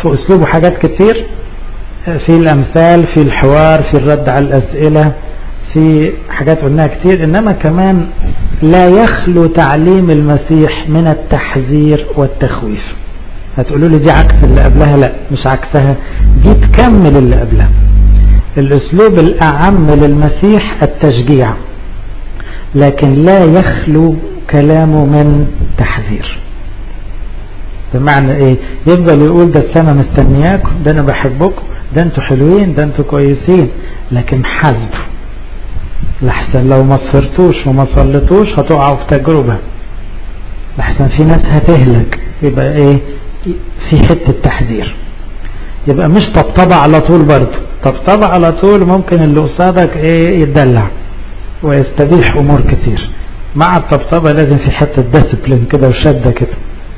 في أسلوبه حاجات كتير في الأمثال في الحوار في الرد على الأسئلة في حاجات قلناها كتير إنما كمان لا يخلو تعليم المسيح من التحذير والتخويف هتقولوا لي دي عكس اللي قبلها لا مش عكسها دي تكمل اللي قبلها الأسلوب الأعم للمسيح التشجيع لكن لا يخلو كلامه من تحذير بمعنى ايه يفضل يقول ده السماء مستنياكم ده انا بحبكم ده انتوا حلوين ده انتوا كويسين لكن حذر لحسن لو ما صفرتوش وما صليتوش هتقعوا في تجربة لحسن في ناس هتهلك يبقى ايه في حتة تحذير يبقى مش طبطبة على طول برضه طبطبة على طول ممكن اللي قصادك ايه يتدلع ويستبيح امور كتير مع الطبطبة لازم في حتة ديسبلين كده وشدة كده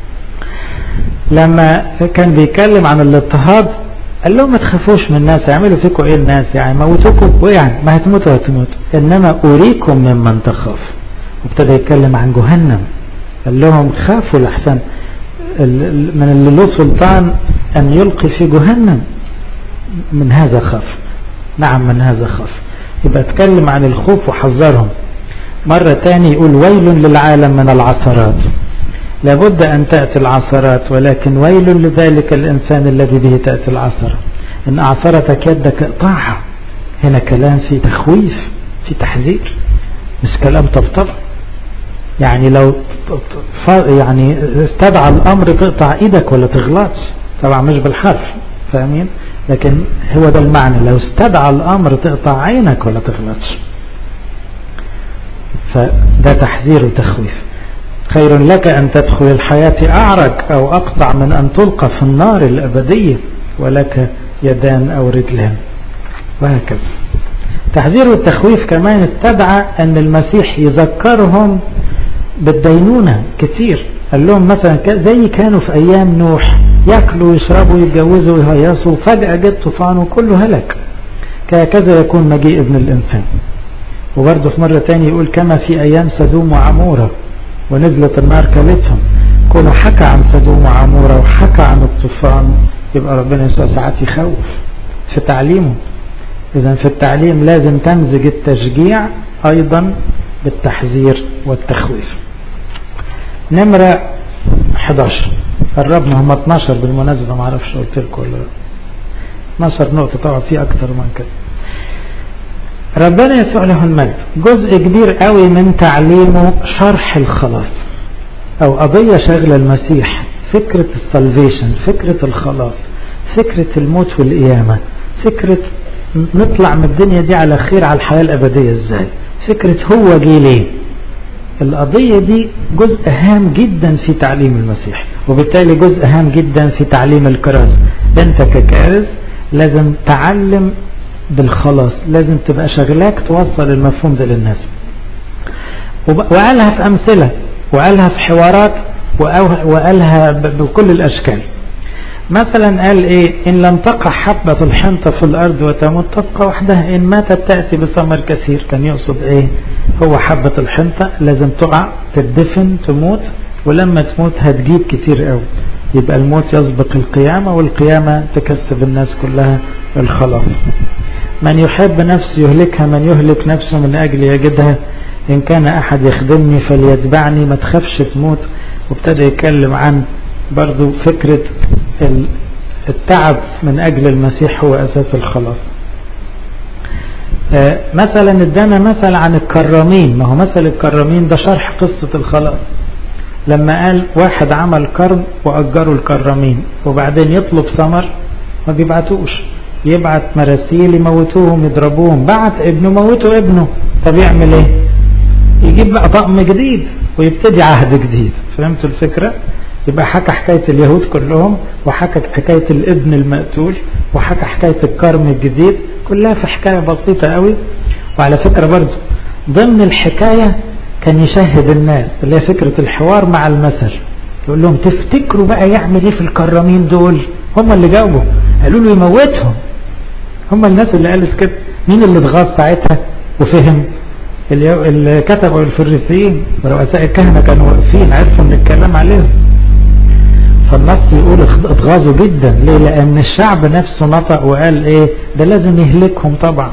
لما كان بيتكلم عن الاضطهاد قال لهم ما تخافوش من الناس يعملوا فيكم ايه الناس يعني موتوكم ويعني ما هتموتوا هتموتوا انما اريكم ممن تخاف وابتدى يتكلم عن جهنم قال لهم خافوا لحسن من اللي له سلطان ان يلقي في جهنم من هذا خاف نعم من هذا خاف يبقى اتكلم عن الخوف وحذرهم مرة تاني يقول ويل للعالم من العثرات لابد أن تأتي العثرات ولكن ويل لذلك الإنسان الذي به تأتي العثرة إن أعثرتك يدك اقطعها هنا كلام في تخويف في تحذير مش كلام طبطبة يعني لو يعني استدعى الأمر تقطع إيدك ولا تغلطش طبعا مش بالحرف فاهمين لكن هو ده المعنى لو استدعى الأمر تقطع عينك ولا تغلطش فده تحذير وتخويف خير لك أن تدخل الحياة أعرج أو أقطع من أن تلقى في النار الأبدية ولك يدان أو رجلان وهكذا تحذير والتخويف كمان استدعى أن المسيح يذكرهم بالدينونة كتير قال لهم مثلا زي كانوا في أيام نوح يأكلوا ويشربوا ويتجوزوا ويهيصوا فجأة جت طوفان وكله هلك كذا يكون مجيء ابن الإنسان وبرضه في مرة تاني يقول كما في أيام سدوم وعمورة ونزلت النار كلتهم كونه حكى عن سدوم وعمورة وحكى عن الطوفان يبقى ربنا يسوع ساعات يخوف في تعليمه إذا في التعليم لازم تمزج التشجيع أيضا بالتحذير والتخويف نمرة 11 قربنا هم 12 بالمناسبة ما اعرفش قلت لكم ولا 12 نقطة طبعا في أكتر من كده ربنا يسوع له المجد جزء كبير قوي من تعليمه شرح الخلاص او قضية شغلة المسيح فكرة السلفيشن فكرة الخلاص فكرة الموت والقيامة فكرة نطلع من الدنيا دي على خير على الحياة الأبدية ازاي فكرة هو جه ليه القضية دي جزء هام جدا في تعليم المسيح وبالتالي جزء هام جدا في تعليم الكرازة انت ككارز لازم تعلم بالخلاص لازم تبقى شغلاك توصل المفهوم ده للناس وقالها في أمثلة وقالها في حوارات وقالها بكل الأشكال مثلا قال ايه ان لم تقع حبة الحنطة في الارض وتموت تبقى وحدها ان ماتت تأتي بثمر كثير كان يقصد ايه هو حبة الحنطة لازم تقع تدفن تموت ولما تموت هتجيب كتير قوي يبقى الموت يسبق القيامة والقيامة تكسب الناس كلها الخلاص من يحب نفسه يهلكها من يهلك نفسه من أجل يجدها إن كان أحد يخدمني فليتبعني ما تخافش تموت وابتدى يتكلم عن برضو فكرة التعب من أجل المسيح هو أساس الخلاص مثلا ادانا مثل عن الكرامين ما هو مثل الكرامين ده شرح قصة الخلاص لما قال واحد عمل كرم وأجروا الكرامين وبعدين يطلب ثمر ما بيبعتوش يبعت مراسيل يموتوهم يضربوهم بعت ابنه موتوا ابنه طب يعمل ايه يجيب بقى طقم جديد ويبتدي عهد جديد فهمتوا الفكرة يبقى حكى حكاية اليهود كلهم وحكى حكاية الابن المقتول وحكى حكاية الكرم الجديد كلها في حكاية بسيطة قوي وعلى فكرة برضه ضمن الحكاية كان يشهد الناس اللي هي فكرة الحوار مع المثل يقول لهم تفتكروا بقى يعمل ايه في الكرامين دول هم اللي جاوبوا قالوا له يموتهم هم الناس اللي قالت كده مين اللي اتغاظ ساعتها وفهم اللي كتبوا الفريسيين ورؤساء الكهنة كانوا واقفين عرفوا ان الكلام عليهم فالنص يقول اتغاظوا جدا ليه لان الشعب نفسه نطق وقال ايه ده لازم يهلكهم طبعا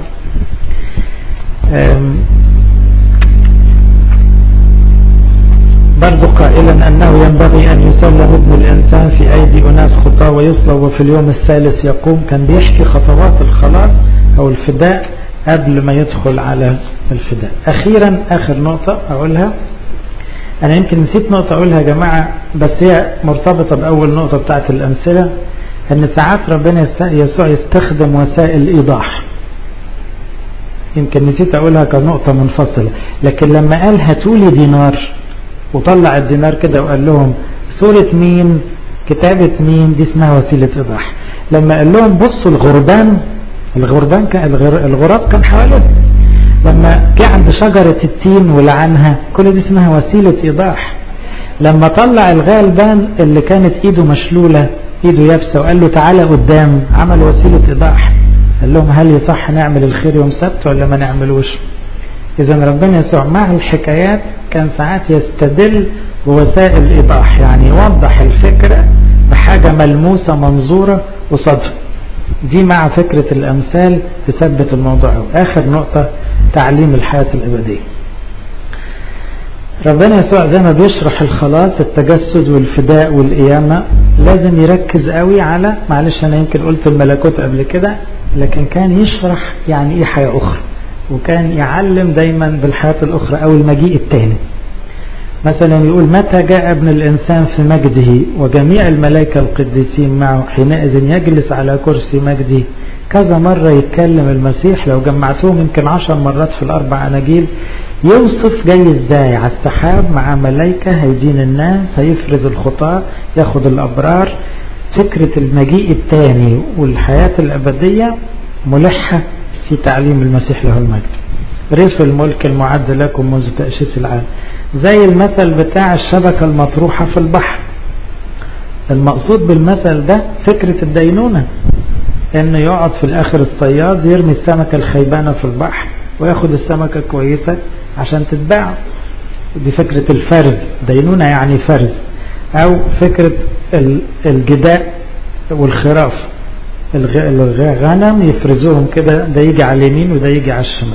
برضو قائلا أنه ينبغي أن يسلم ابن الإنسان في أيدي أناس خطاة ويصلب وفي اليوم الثالث يقوم كان بيحكي خطوات الخلاص أو الفداء قبل ما يدخل على الفداء أخيرا آخر نقطة أقولها أنا يمكن نسيت نقطة أقولها يا جماعة بس هي مرتبطة بأول نقطة بتاعت الأمثلة أن ساعات ربنا يسوع يستخدم وسائل إيضاح يمكن نسيت أقولها كنقطة منفصلة لكن لما قال هاتولي دينار وطلع الدينار كده وقال لهم سورة مين كتابة مين دي اسمها وسيلة إيضاح لما قال لهم بصوا الغربان الغربان كان الغراب كان حواليه لما جه عند شجرة التين ولعنها كل دي اسمها وسيلة إيضاح لما طلع الغالبان اللي كانت ايده مشلولة ايده يابسة وقال له تعالى قدام عمل وسيلة إيضاح قال لهم هل يصح نعمل الخير يوم سبت ولا ما نعملوش إذا ربنا يسوع مع الحكايات كان ساعات يستدل بوسائل إيضاح يعني يوضح الفكرة بحاجة ملموسة منظورة قصادها دي مع فكرة الأمثال تثبت الموضوع آخر نقطة تعليم الحياة الأبدية ربنا يسوع زي ما بيشرح الخلاص التجسد والفداء والقيامة لازم يركز قوي على معلش أنا يمكن قلت الملكوت قبل كده لكن كان يشرح يعني إيه حياة أخرى وكان يعلم دايما بالحياة الأخرى أو المجيء الثاني مثلا يقول متى جاء ابن الإنسان في مجده وجميع الملائكة القديسين معه حينئذ يجلس على كرسي مجده كذا مرة يتكلم المسيح لو جمعتهم يمكن عشر مرات في الأربع أناجيل يوصف جاي ازاي على السحاب مع ملائكة هيدين الناس هيفرز الخطاة ياخد الأبرار فكرة المجيء الثاني والحياة الأبدية ملحة في تعليم المسيح له المجد ريف الملك المعد لكم منذ تأسيس العالم زي المثل بتاع الشبكة المطروحة في البحر المقصود بالمثل ده فكرة الدينونة انه يقعد في الاخر الصياد يرمي السمكة الخيبانة في البحر وياخد السمكة كويسة عشان تتباع دي فكرة الفرز دينونة يعني فرز او فكرة الجداء والخراف الغنم يفرزوهم كده ده يجي على اليمين وده يجي على الشمال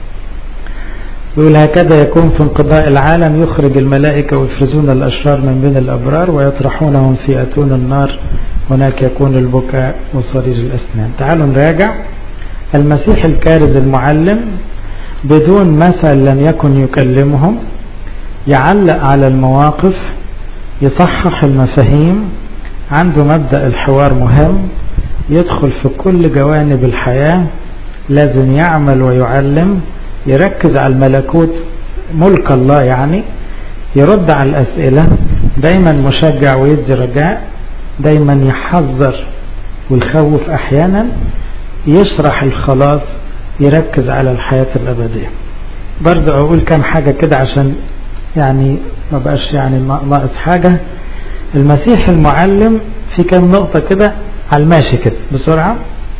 يقول هكذا يكون في انقضاء العالم يخرج الملائكة ويفرزون الأشرار من بين الأبرار ويطرحونهم في أتون النار هناك يكون البكاء وصرير الأسنان تعالوا نراجع المسيح الكارز المعلم بدون مثل لم يكن يكلمهم يعلق على المواقف يصحح المفاهيم عنده مبدأ الحوار مهم يدخل في كل جوانب الحياة لازم يعمل ويعلم يركز على الملكوت ملك الله يعني يرد على الأسئلة دايما مشجع ويدي رجاء دايما يحذر ويخوف أحيانا يشرح الخلاص يركز على الحياة الأبدية برضه أقول كام حاجة كده عشان يعني ما بقاش يعني ناقص حاجة المسيح المعلم في كام نقطة كده على الماشي كده بسرعة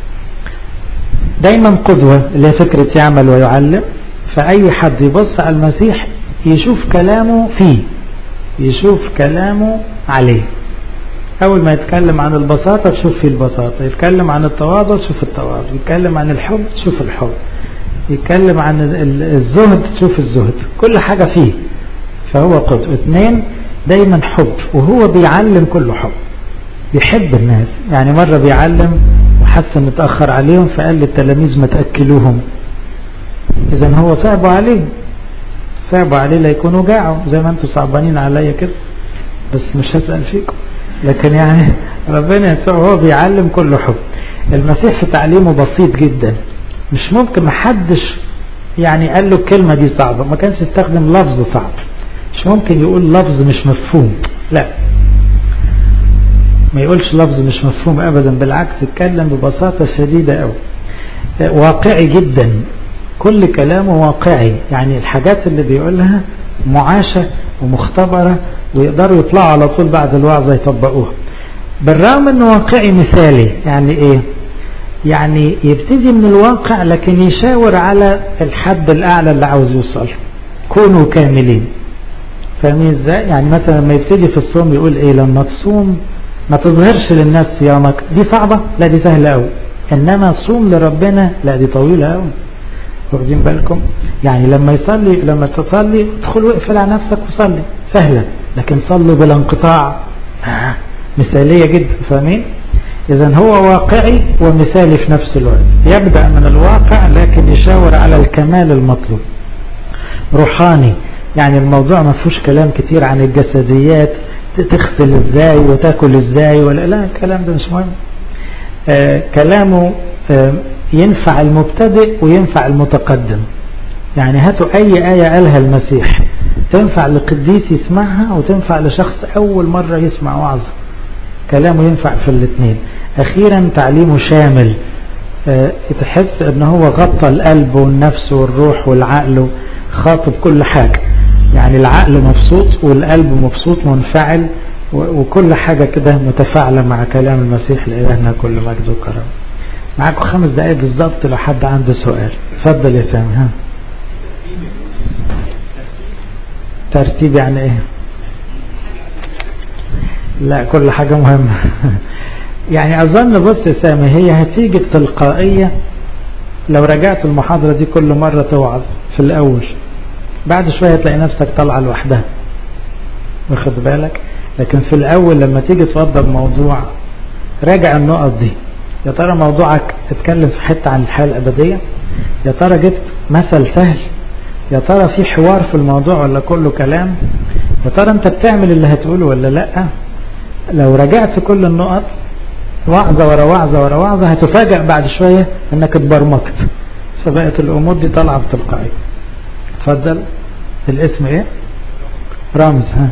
دايما قدوة اللي هي فكرة يعمل ويعلم فأي حد يبص على المسيح يشوف كلامه فيه يشوف كلامه عليه أول ما يتكلم عن البساطة تشوف فيه البساطة يتكلم عن التواضع تشوف التواضع يتكلم عن الحب تشوف الحب يتكلم عن الزهد تشوف الزهد كل حاجة فيه فهو قدوة اثنين دايما حب وهو بيعلم كله حب بيحب الناس يعني مرة بيعلم وحس ان اتأخر عليهم فقال للتلاميذ ما تأكلوهم اذا هو صعبوا عليه صعبوا عليه لا يكونوا جاعوا زي ما انتم صعبانين عليا كده بس مش هسأل فيكم لكن يعني ربنا يسوع هو بيعلم كله حب المسيح في تعليمه بسيط جدا مش ممكن محدش يعني قال له الكلمة دي صعبة ما كانش يستخدم لفظ صعب مش ممكن يقول لفظ مش مفهوم لا ما يقولش لفظ مش مفهوم ابدا بالعكس اتكلم ببساطة شديدة قوي واقعي جدا كل كلامه واقعي يعني الحاجات اللي بيقولها معاشة ومختبرة ويقدروا يطلعوا على طول بعد الوعظة يطبقوها بالرغم انه واقعي مثالي يعني ايه يعني يبتدي من الواقع لكن يشاور على الحد الاعلى اللي عاوز يوصل كونوا كاملين فاهمين ازاي يعني مثلا لما يبتدي في الصوم يقول ايه لما تصوم ما تظهرش للناس صيامك دي صعبة لا دي سهلة قوي انما صوم لربنا لا دي طويلة قوي واخدين بالكم يعني لما يصلي لما تصلي ادخل واقفل على نفسك وصلي سهلة لكن صلوا بلا انقطاع آه. مثالية جدا فاهمين اذا هو واقعي ومثالي في نفس الوقت يبدأ من الواقع لكن يشاور على الكمال المطلوب روحاني يعني الموضوع ما فيهوش كلام كتير عن الجسديات تغسل ازاي وتاكل ازاي ولا لا الكلام ده مش مهم آه كلامه آه ينفع المبتدئ وينفع المتقدم يعني هاتوا اي آية قالها المسيح تنفع لقديس يسمعها وتنفع لشخص اول مرة يسمع وعظة كلامه ينفع في الاثنين اخيرا تعليمه شامل آه تحس ان هو غطى القلب والنفس والروح والعقل خاطب كل حاجة يعني العقل مبسوط والقلب مبسوط منفعل وكل حاجة كده متفاعلة مع كلام المسيح لإلهنا كل مجد وكرم معاكم خمس دقايق بالظبط لو حد عنده سؤال اتفضل يا سامي ها ترتيب يعني ايه لا كل حاجة مهمة يعني اظن بص يا سامي هي هتيجي بتلقائية لو رجعت المحاضرة دي كل مرة توعظ في الاول بعد شوية تلاقي نفسك طالعة لوحدها واخد بالك لكن في الاول لما تيجي توضب موضوع راجع النقط دي يا ترى موضوعك تتكلم في حتة عن الحياة الأبدية يا ترى جبت مثل سهل يا ترى في حوار في الموضوع ولا كله كلام يا ترى انت بتعمل اللي هتقوله ولا لا لو رجعت كل النقط وعظة ورا وعظة ورا وعظة هتفاجأ بعد شوية انك اتبرمجت فبقت الامور دي طالعة بتلقائية اتفضل الاسم ايه رامز ها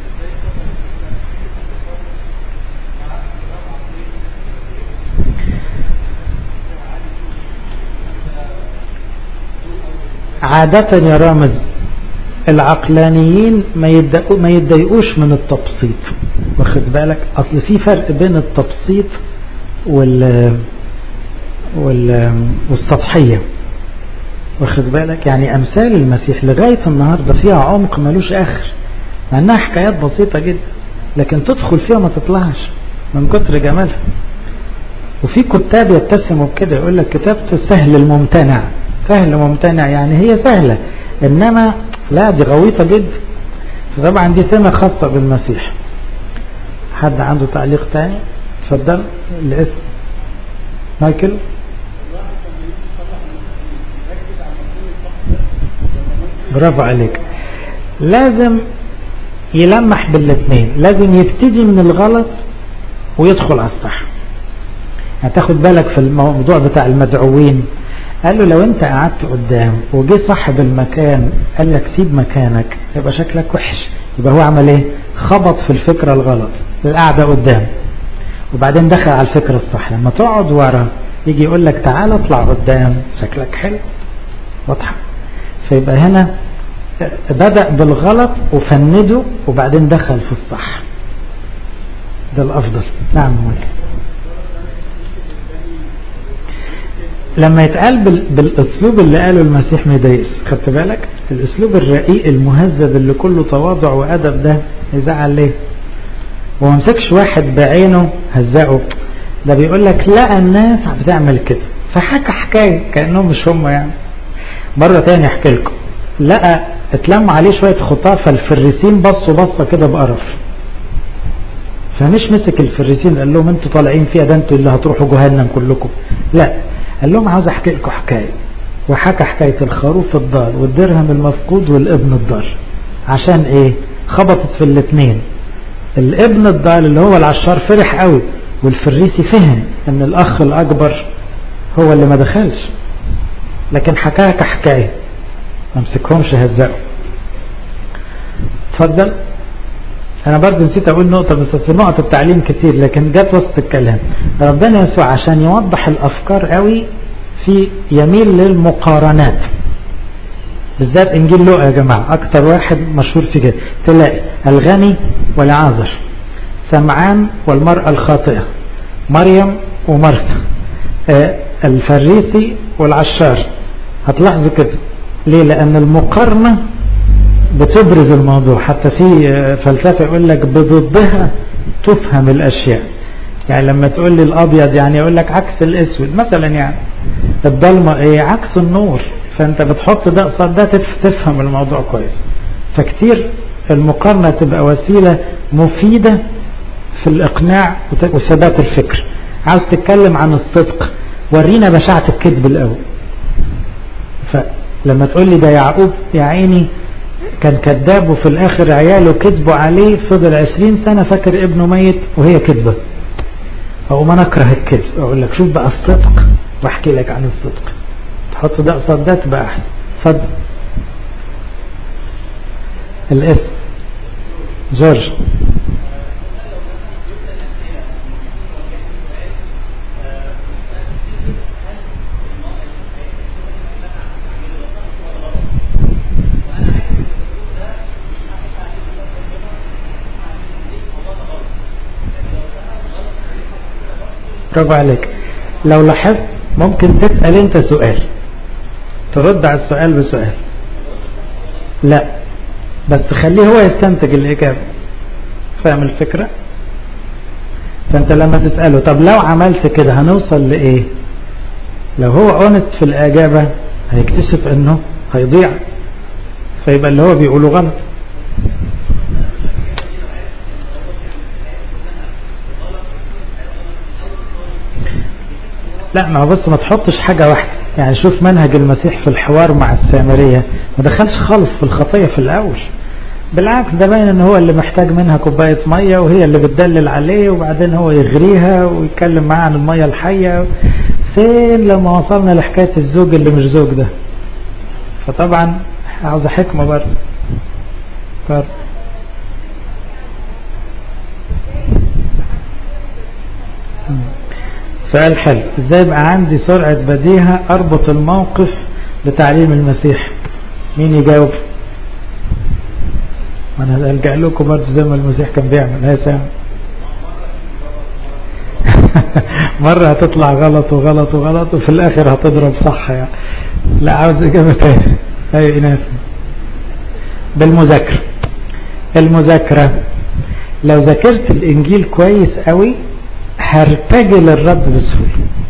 عادة يا رامز العقلانيين ما يتضايقوا ما يتضايقوش من التبسيط واخد بالك اصل في فرق بين التبسيط وال وال والسطحيه واخد بالك يعني امثال المسيح لغايه النهارده فيها عمق ملوش اخر مع انها حكايات بسيطه جدا لكن تدخل فيها ما تطلعش من كتر جمالها وفي كتاب يتسموا بكده يقول لك كتابته سهل الممتنع سهل ممتنع يعني هي سهلة انما لا دي غويطة جدا فطبعا دي سمة خاصة بالمسيح حد عنده تعليق تاني اتفضل الاسم مايكل برافو عليك لازم يلمح بالاثنين لازم يبتدي من الغلط ويدخل على الصح هتاخد بالك في الموضوع بتاع المدعوين قال له لو انت قعدت قدام وجي صاحب المكان قال لك سيب مكانك يبقى شكلك وحش يبقى هو عمل ايه خبط في الفكرة الغلط القعدة قدام وبعدين دخل على الفكرة الصح لما تقعد ورا يجي يقول لك تعالى اطلع قدام شكلك حلو واضحة فيبقى هنا بدأ بالغلط وفنده وبعدين دخل في الصح ده الأفضل نعم مولي. لما يتقال بالاسلوب اللي قاله المسيح ما يضايقش خدت بالك الاسلوب الرقيق المهذب اللي كله تواضع وادب ده يزعل ليه وما مسكش واحد بعينه هزقه ده بيقول لك لا الناس بتعمل كده فحكى حكايه كانهم مش هم يعني مره تاني احكي لكم لقى اتلم عليه شويه خطاه فالفريسين بصوا بصه كده بقرف فمش مسك الفريسين قال لهم انتوا طالعين فيها ده انتوا اللي هتروحوا جهنم كلكم لا قال لهم عاوز احكي لكم حكايه وحكى حكايه الخروف الضال والدرهم المفقود والابن الضال عشان ايه خبطت في الاثنين الابن الضال اللي هو العشار فرح قوي والفريسي فهم ان الاخ الاكبر هو اللي ما دخلش لكن حكاها كحكايه ما مسكهمش هزقوا اتفضل انا برضه نسيت اقول نقطة بس في نقط التعليم كتير لكن جت وسط الكلام ربنا يسوع عشان يوضح الافكار قوي في يميل للمقارنات بالذات انجيل لوقا يا جماعة اكتر واحد مشهور في كده تلاقي الغني والعازر سمعان والمرأة الخاطئة مريم ومرثا آه الفريسي والعشار هتلاحظوا كده ليه لان المقارنة بتبرز الموضوع حتى في فلسفة يقول لك بضدها تفهم الاشياء يعني لما تقول لي الابيض يعني يقول لك عكس الاسود مثلا يعني الضلمه ايه عكس النور فانت بتحط ده قصاد ده تفهم الموضوع كويس فكتير المقارنه تبقى وسيله مفيده في الاقناع وثبات الفكر عاوز تتكلم عن الصدق ورينا بشاعة الكذب الاول فلما تقول لي ده يعقوب يا عيني كان كذاب وفي الاخر عياله كذبوا عليه فضل عشرين سنة فاكر ابنه ميت وهي كذبة او ما نكره الكذب اقول لك شوف بقى الصدق واحكي لك عن الصدق تحط ده قصاد ده تبقى احسن اتفضل الاسم جورج برافو عليك لو لاحظت ممكن تسأل انت سؤال ترد على السؤال بسؤال لا بس خليه هو يستنتج الإجابة فاهم الفكرة فانت لما تسأله طب لو عملت كده هنوصل لإيه لو هو اونست في الإجابة هيكتشف انه هيضيع فيبقى اللي هو بيقوله غلط لا ما بص ما تحطش حاجة واحدة يعني شوف منهج المسيح في الحوار مع السامرية ما دخلش خالص في الخطية في الأول بالعكس ده باين ان هو اللي محتاج منها كوباية مية وهي اللي بتدلل عليه وبعدين هو يغريها ويتكلم معاه عن المية الحية فين لما وصلنا لحكاية الزوج اللي مش زوج ده فطبعا عاوزة حكمة برضه طب سؤال حلو ازاي يبقى عندي سرعة بديهة اربط الموقف بتعليم المسيح مين يجاوب انا الجا لكم برضه زي ما المسيح كان بيعمل هي سام مرة هتطلع غلط وغلط وغلط وفي الاخر هتضرب صح يعني لا عاوز اجابة تاني اي ايناس بالمذاكرة المذاكرة لو ذاكرت الانجيل كويس قوي هرتجل الرد بسهولة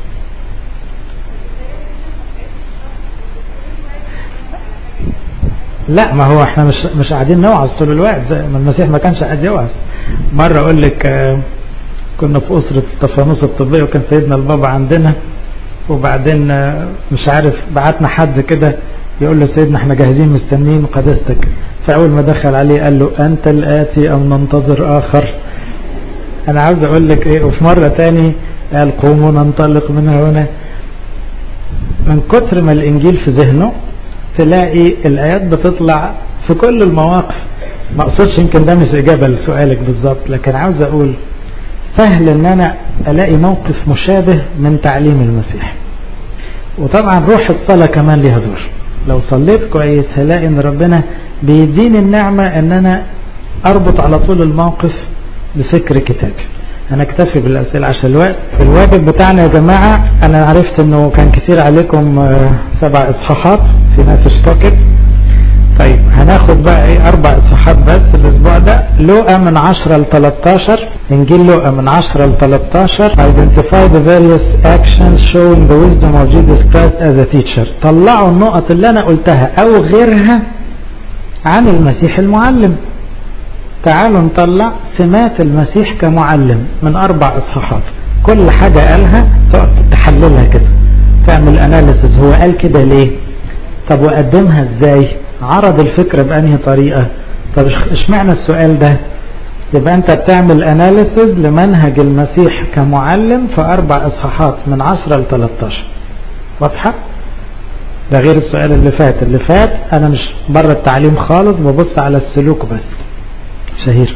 لا ما هو احنا مش مش قاعدين نوعظ طول الوقت زي ما المسيح ما كانش قاعد يوعظ مره اقول لك آه كنا في اسره استفانوس الطبيه وكان سيدنا البابا عندنا وبعدين آه مش عارف بعتنا حد كده يقول له سيدنا احنا جاهزين مستنيين قداستك فاول ما دخل عليه قال له انت الاتي ام ننتظر اخر انا عاوز اقول لك ايه وفي مرة تاني قال قوموا ننطلق من هنا من كتر ما الانجيل في ذهنه تلاقي الايات بتطلع في كل المواقف ما اقصدش يمكن ده مش اجابة لسؤالك بالظبط لكن عاوز اقول سهل ان انا الاقي موقف مشابه من تعليم المسيح وطبعا روح الصلاة كمان ليها دور لو صليت كويس هلاقي ان ربنا بيديني النعمة ان انا اربط على طول الموقف بفكر كتاب انا اكتفي بالاسئله عشان الوقت في الواجب بتاعنا يا جماعه انا عرفت انه كان كتير عليكم سبع اصحاحات في ناس اشتكت طيب هناخد بقى ايه اربع اصحاحات بس الاسبوع ده لوقا من 10 ل 13 انجيل لوقا من 10 ل 13 identify the various actions showing the wisdom of Jesus Christ as a teacher طلعوا النقط اللي انا قلتها او غيرها عن المسيح المعلم تعالوا نطلع سمات المسيح كمعلم من أربع إصحاحات كل حاجة قالها تقعد تحللها كده تعمل أناليسز هو قال كده ليه طب وقدمها ازاي عرض الفكرة بأنهي طريقة طب اشمعنى السؤال ده يبقى انت بتعمل اناليسز لمنهج المسيح كمعلم في اربع اصحاحات من 10 ل 13 واضحه ده غير السؤال اللي فات اللي فات انا مش بره التعليم خالص ببص على السلوك بس شهير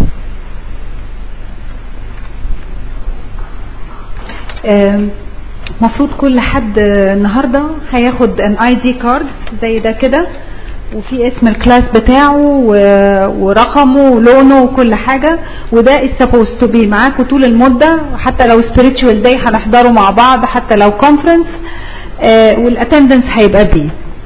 المفروض كل حد النهارده هياخد ان اي دي كارد زي ده كده وفي اسم الكلاس بتاعه ورقمه ولونه وكل حاجه وده is supposed to be معاكم طول المده حتى لو spiritual day هنحضره مع بعض حتى لو conference والاتندنس هيبقى بيه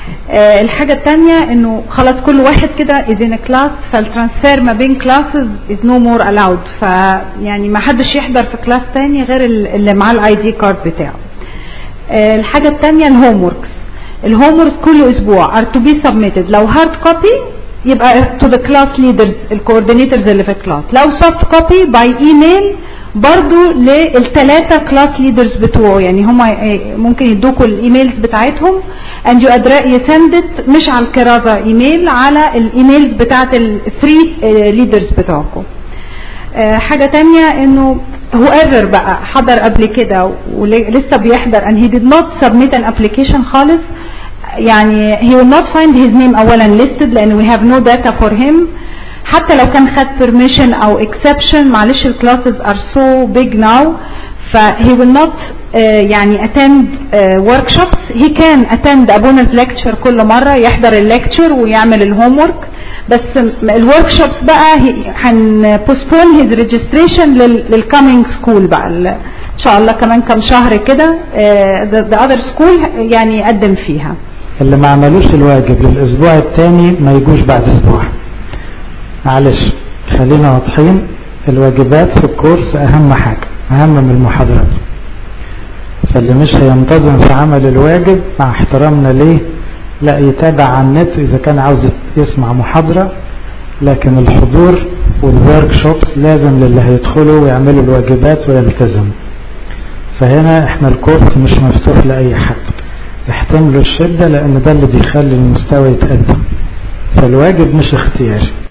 آه الحاجة التانية انه خلاص كل واحد كده is in a class فالترانسفير ما بين classes is no more allowed فيعني ما حدش يحضر في كلاس تاني غير اللي معاه الاي دي كارد بتاعه آه الحاجة التانية الهوم وركس الهوم وركس كل اسبوع are to be submitted لو هارد كوبي يبقى to the class leaders الكوردينيتورز اللي في الكلاس لو سوفت كوبي باي ايميل برضو للثلاثة كلاس ليدرز بتوعه يعني هم ممكن يدوكوا الايميلز بتاعتهم and you address you send it مش على الكرازة ايميل على الايميلز بتاعت الثري ليدرز بتوعكم حاجة تانية انه whoever بقى حضر قبل كده ولسه بيحضر and he did not submit an application خالص يعني he will not find his name اولا listed لان we have no data for him حتى لو كان خد permission او exception معلش الكلاسز are so big now ف he will not uh, يعني attend uh, workshops he can attend a bonus lecture كل مرة يحضر الليكتشر ويعمل الهوم ورك بس الوركشوبس بقى هن postpone his registration للcoming school بقى ان شاء الله كمان كم شهر كده uh, the, the other school يعني يقدم فيها اللي ما عملوش الواجب للاسبوع الثاني ما يجوش بعد اسبوع معلش خلينا واضحين الواجبات في الكورس اهم حاجة اهم من المحاضرات فاللي مش هينتظم في عمل الواجب مع احترامنا ليه لا يتابع على النت اذا كان عاوز يسمع محاضرة لكن الحضور والورك شوبس لازم للي هيدخلوا ويعملوا الواجبات ويلتزموا فهنا احنا الكورس مش مفتوح لأي حد احتملوا الشدة لان ده اللي بيخلي المستوى يتقدم فالواجب مش اختياري